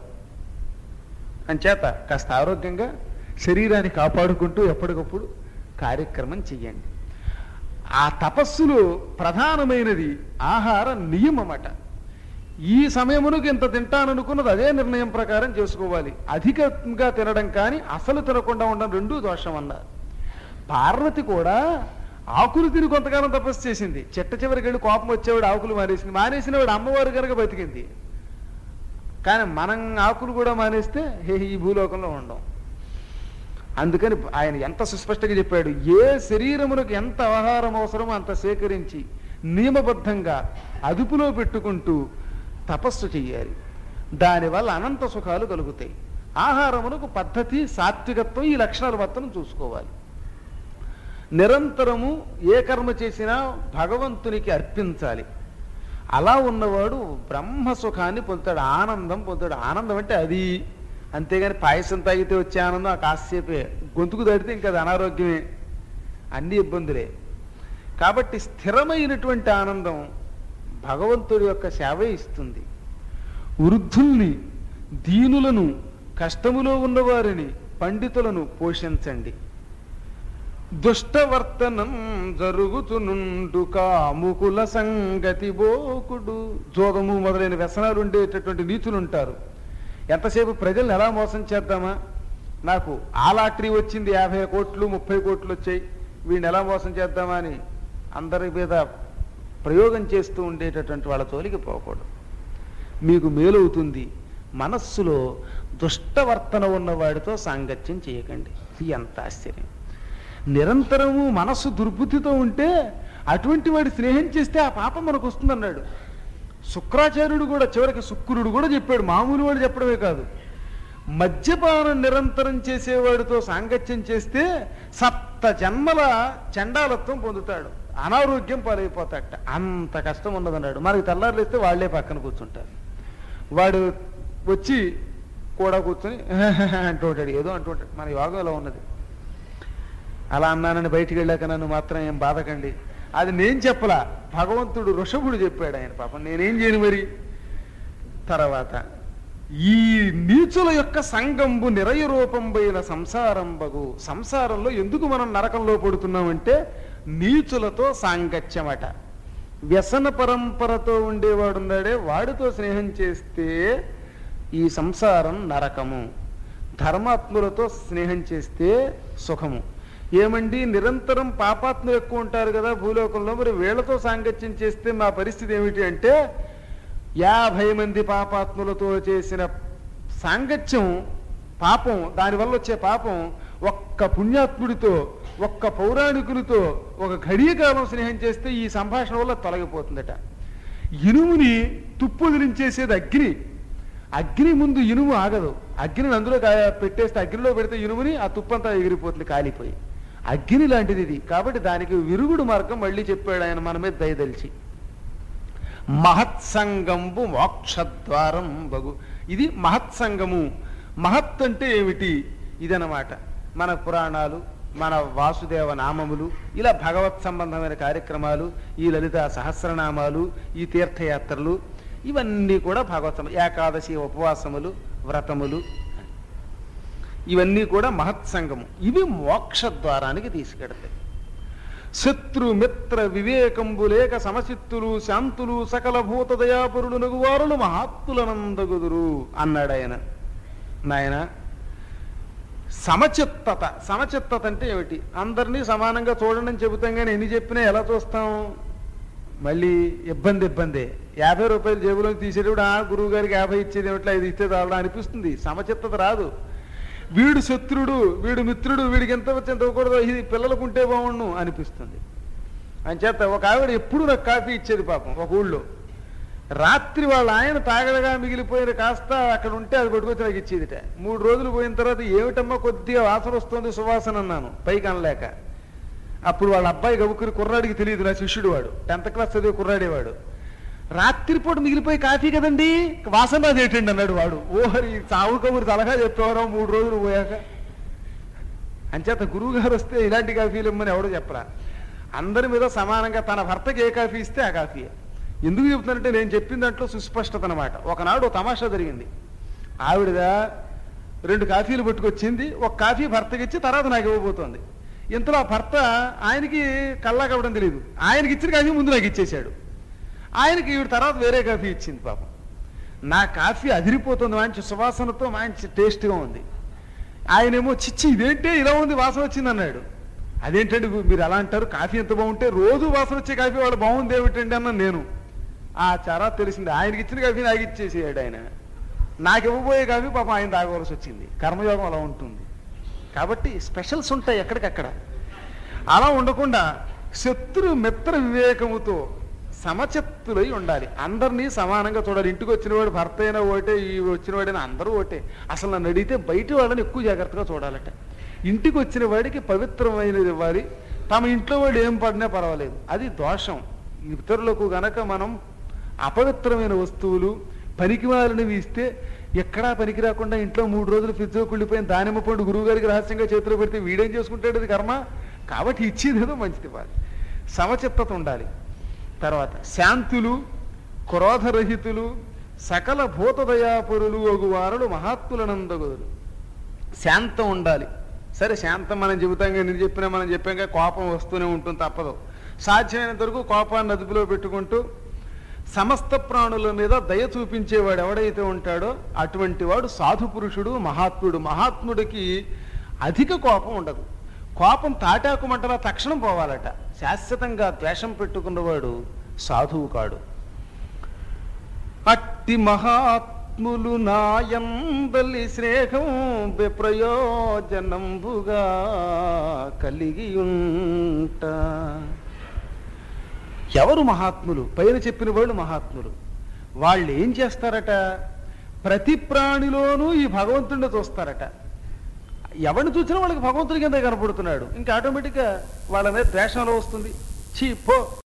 అంచేత కాస్త ఆరోగ్యంగా శరీరాన్ని కాపాడుకుంటూ ఎప్పటికప్పుడు కార్యక్రమం చెయ్యండి ఆ తపస్సులో ప్రధానమైనది ఆహార నియమమట ఈ సమయమునకు ఇంత తింటాననుకున్నది అదే నిర్ణయం ప్రకారం చేసుకోవాలి అధికంగా తినడం కానీ అసలు తినకుండా ఉండడం రెండూ దోషం అన్నారు పార్వతి కూడా ఆకులు తిని కొంతకాలం తపస్సు చేసింది చెట్ట చివరికి వెళ్ళి కోపం వచ్చేవాడు ఆకులు మానేసింది మానేసిన వాడు అమ్మవారు కనుక బతికింది కానీ మనం ఆకులు కూడా మానేస్తే హే ఈ భూలోకంలో ఉండం అందుకని ఆయన ఎంత సుస్పష్టంగా చెప్పాడు ఏ శరీరమునకు ఎంత ఆహారం అవసరమో అంత సేకరించి నియమబద్ధంగా అదుపులో పెట్టుకుంటూ తపస్సు చెయ్యాలి దానివల్ల అనంత సుఖాలు కలుగుతాయి ఆహారమునకు పద్ధతి సాత్వికత్వం ఈ లక్షణాలు మాత్రం చూసుకోవాలి నిరంతరము ఏ కర్మ చేసినా భగవంతునికి అర్పించాలి అలా ఉన్నవాడు బ్రహ్మ సుఖాన్ని పొందుతాడు ఆనందం పొందుతాడు ఆనందం అంటే అది అంతేగాని పాయసం తాగితే వచ్చే ఆనందం ఆ కాసేపే గొంతుకు దాడితే ఇంకా అది అనారోగ్యమే అన్ని ఇబ్బందులే కాబట్టి స్థిరమైనటువంటి ఆనందం భగవంతుడి యొక్క సేవే ఇస్తుంది వృద్ధుల్ని దీనులను కష్టములో ఉన్నవారిని పండితులను పోషించండి దుష్టవర్తనం జరుగుతునుండు కాముకుల సంగతి బోకుడు జోదము మొదలైన వ్యసనాలు ఉండేటటువంటి నీతులు ఉంటారు ఎంతసేపు ప్రజల్ని ఎలా మోసం చేద్దామా నాకు ఆ లాటరీ వచ్చింది యాభై కోట్లు ముప్పై కోట్లు వచ్చాయి వీడిని ఎలా మోసం చేద్దామా అని అందరి మీద ప్రయోగం చేస్తూ ఉండేటటువంటి వాళ్ళ తోలికి పోకూడదు మీకు మేలవుతుంది మనస్సులో దుష్టవర్తన ఉన్నవాడితో సాంగత్యం చేయకండి ఎంత ఆశ్చర్యం నిరంతరము మనస్సు దుర్బుద్ధితో ఉంటే అటువంటి వాడి స్నేహం చేస్తే ఆ పాపం మనకు వస్తుందన్నాడు శుక్రాచార్యుడు కూడా చివరికి శుక్రుడు కూడా చెప్పాడు మామూలు వాడు చెప్పడమే కాదు మద్యపానం నిరంతరం చేసేవాడితో సాంగత్యం చేస్తే సప్త జన్మల చండాలత్వం పొందుతాడు అనారోగ్యం పాలైపోతాడట అంత కష్టం ఉన్నదన్నాడు మనకి తెల్లారులేస్తే వాళ్లే పక్కన కూర్చుంటారు వాడు వచ్చి కూడా కూర్చొని అంటూ ఉంటాడు ఏదో అంటూ ఉంటాడు మన యోగంలో ఉన్నది అలా అన్నానని బయటికి వెళ్ళాక నన్ను మాత్రం ఏం బాధకండి అది నేను చెప్పలా భగవంతుడు ఋషభుడు చెప్పాడు ఆయన పాపం నేనేం చేయను మరి తర్వాత ఈ నీచుల యొక్క సంగంబు నిరయ రూపంబైన సంసారంబగు సంసారంలో ఎందుకు మనం నరకంలో పడుతున్నామంటే నీచులతో సాంగత్యమట వ్యసన పరంపరతో ఉండేవాడున్నాడే వాడితో స్నేహం చేస్తే ఈ సంసారం నరకము ధర్మాత్ములతో స్నేహం చేస్తే సుఖము ఏమండి నిరంతరం పాపాత్ములు ఎక్కువ ఉంటారు కదా భూలోకంలో మరి వీళ్ళతో సాంగత్యం చేస్తే మా పరిస్థితి ఏమిటి అంటే యాభై మంది పాపాత్ములతో చేసిన సాంగత్యం పాపం దానివల్ల వచ్చే పాపం ఒక్క పుణ్యాత్ముడితో ఒక్క పౌరాణికునితో ఒక ఘడియ కాలం స్నేహం చేస్తే ఈ సంభాషణ వల్ల తొలగిపోతుందట ఇనుముని తుప్పు వదిలించేసేది అగ్ని అగ్ని ముందు ఇనుము ఆగదు అగ్నిని అందులో కా- పెట్టేస్తే అగ్నిలో పెడితే ఇనుముని ఆ తుప్పంతా ఎగిరిపోతుంది కాలిపోయి అగ్ని లాంటిది ఇది కాబట్టి దానికి విరుగుడు మార్గం మళ్ళీ చెప్పాడు ఆయన మన మీద దయదలిచి మహత్సంగంబు మోక్షద్వారం బగు ఇది మహత్సంగము మహత్ అంటే ఏమిటి ఇదనమాట మన పురాణాలు మన వాసుదేవ నామములు ఇలా భగవత్ సంబంధమైన కార్యక్రమాలు ఈ లలిత సహస్రనామాలు ఈ తీర్థయాత్రలు ఇవన్నీ కూడా భగవత్ ఏకాదశి ఉపవాసములు వ్రతములు ఇవన్నీ కూడా మహత్సంగము ఇవి మోక్ష ద్వారానికి తీసుకెడతాయి శత్రు మిత్ర వివేకంబు లేక సమచిత్తులు శాంతులు సకల భూత దయాపురులు నగువారులు మహాత్ములనందగుదురు అన్నాడు ఆయన నాయన సమచిత్తత సమచిత్తత అంటే ఏమిటి అందరినీ సమానంగా చూడండి అని చెబుతాం కానీ ఎన్ని చెప్పినా ఎలా చూస్తాం మళ్ళీ ఇబ్బంది ఇబ్బందే యాభై రూపాయలు జేబులో తీసేటప్పుడు ఆ గురువు గారికి యాభై ఇచ్చేది ఏమిట్లా ఇది ఇస్తే చాలా అనిపిస్తుంది సమచిత్తత రాదు వీడు శత్రుడు వీడు మిత్రుడు వీడికి ఎంత వచ్చి ఎంత ఇవ్వకూడదు ఇది పిల్లలకు ఉంటే బాగుండు అనిపిస్తుంది అని చేత ఒక ఆవిడ ఎప్పుడు నాకు కాఫీ ఇచ్చేది పాపం ఒక ఊళ్ళో రాత్రి వాళ్ళ ఆయన తాగడగా మిగిలిపోయిన కాస్త అక్కడ ఉంటే అది పట్టుకొచ్చి నాకు ఇచ్చేదిట మూడు రోజులు పోయిన తర్వాత ఏమిటమ్మా కొద్దిగా వాసన వస్తుంది సువాసన అన్నాను పైకి అనలేక అప్పుడు వాళ్ళ అబ్బాయి గబుక్కుని కుర్రాడికి తెలియదు నా శిష్యుడు వాడు టెన్త్ క్లాస్ చదివే కుర్రాడేవాడు రాత్రిపూట మిగిలిపోయి కాఫీ కదండి వాసన అదేటండి అన్నాడు వాడు ఓహరి చావు కబురు తలగా చెప్పేవారు మూడు రోజులు పోయాక అంచేత గురువు గారు వస్తే ఇలాంటి కాఫీలు ఇమ్మని ఎవడో చెప్పరా అందరి మీద సమానంగా తన భర్తకి ఏ కాఫీ ఇస్తే ఆ కాఫీయే ఎందుకు చెప్తున్నానంటే నేను చెప్పిన దాంట్లో సుస్పష్టత అనమాట ఒకనాడు ఓ తమాషా జరిగింది ఆవిడదా రెండు కాఫీలు పట్టుకొచ్చింది ఒక కాఫీ భర్తకి ఇచ్చి తర్వాత నాకు ఇవ్వబోతోంది ఇంతలో ఆ భర్త ఆయనకి కల్లా కావడం తెలియదు ఆయనకి ఇచ్చిన కాఫీ ముందు నాకు ఇచ్చేశాడు ఆయనకి ఈవిడ తర్వాత వేరే కాఫీ ఇచ్చింది పాపం నా కాఫీ అదిరిపోతుంది మంచి సువాసనతో మంచి టేస్ట్గా ఉంది ఆయనేమో చిచ్చి ఇదేంటే ఇలా ఉంది వాసన వచ్చింది అన్నాడు అదేంటండి మీరు ఎలా అంటారు కాఫీ ఎంత బాగుంటే రోజు వాసన వచ్చే కాఫీ వాళ్ళు బాగుంది ఏమిటండి అన్నాను నేను ఆ చరా తెలిసింది ఆయనకి ఇచ్చిన కాఫీ నాకు ఇచ్చేసేయాడు ఆయన నాకు ఇవ్వబోయే కాఫీ పాపం ఆయన తాగవలసి వచ్చింది కర్మయోగం అలా ఉంటుంది కాబట్టి స్పెషల్స్ ఉంటాయి ఎక్కడికక్కడ అలా ఉండకుండా శత్రు మిత్ర వివేకముతో సమచిత్తులై ఉండాలి అందరినీ సమానంగా చూడాలి ఇంటికి వచ్చినవాడు భర్త అయినా ఓటే ఈ వచ్చినవాడైనా అందరూ ఓటే అసలు నన్ను అడిగితే బయట వాళ్ళని ఎక్కువ జాగ్రత్తగా చూడాలట ఇంటికి వచ్చిన వాడికి పవిత్రమైనది ఇవ్వాలి తమ ఇంట్లో వాడు ఏం పడినా పర్వాలేదు అది దోషం ఇతరులకు గనక మనం అపవిత్రమైన వస్తువులు పనికిమాలినవి ఇస్తే ఎక్కడా పనికి రాకుండా ఇంట్లో మూడు రోజులు ఫ్రిడ్జ్లో కుళ్ళిపోయిన దానిమ్మ పండు గురువు గారికి రహస్యంగా చేతిలో పెడితే వీడేం చేసుకుంటాడు అది కర్మ కాబట్టి ఇచ్చేది ఏదో మంచిది ఇవ్వాలి సమచిత్తత ఉండాలి తర్వాత శాంతులు క్రోధరహితులు సకల భూతదయాపురులు ఒగువారులు మహాత్ములనందగుదురు శాంతం ఉండాలి సరే శాంతం మనం చెబుతాం కానీ నేను చెప్పినా మనం చెప్పాక కోపం వస్తూనే ఉంటుంది తప్పదు సాధ్యమైనంత వరకు కోపాన్ని అదుపులో పెట్టుకుంటూ సమస్త ప్రాణుల మీద దయ చూపించేవాడు ఎవడైతే ఉంటాడో అటువంటి వాడు సాధు పురుషుడు మహాత్ముడు మహాత్ముడికి అధిక కోపం ఉండదు కోపం తాటాకు మంటలా తక్షణం పోవాలట శాశ్వతంగా ద్వేషం పెట్టుకున్నవాడు సాధువు కాడు అట్టి మహాత్ములు నాయందలి స్నేహం ప్రయోజనంబుగా కలిగి ఉంట ఎవరు మహాత్ములు పైన చెప్పిన వాళ్ళు మహాత్ములు వాళ్ళు ఏం చేస్తారట ప్రతి ప్రాణిలోనూ ఈ భగవంతుడిని చూస్తారట ఎవరిని చూసినా వాళ్ళకి భగవంతుడి కింద కనపడుతున్నాడు ఇంకా ఆటోమేటిక్గా వాళ్ళ మీద ద్వేషంలో వస్తుంది చీ పో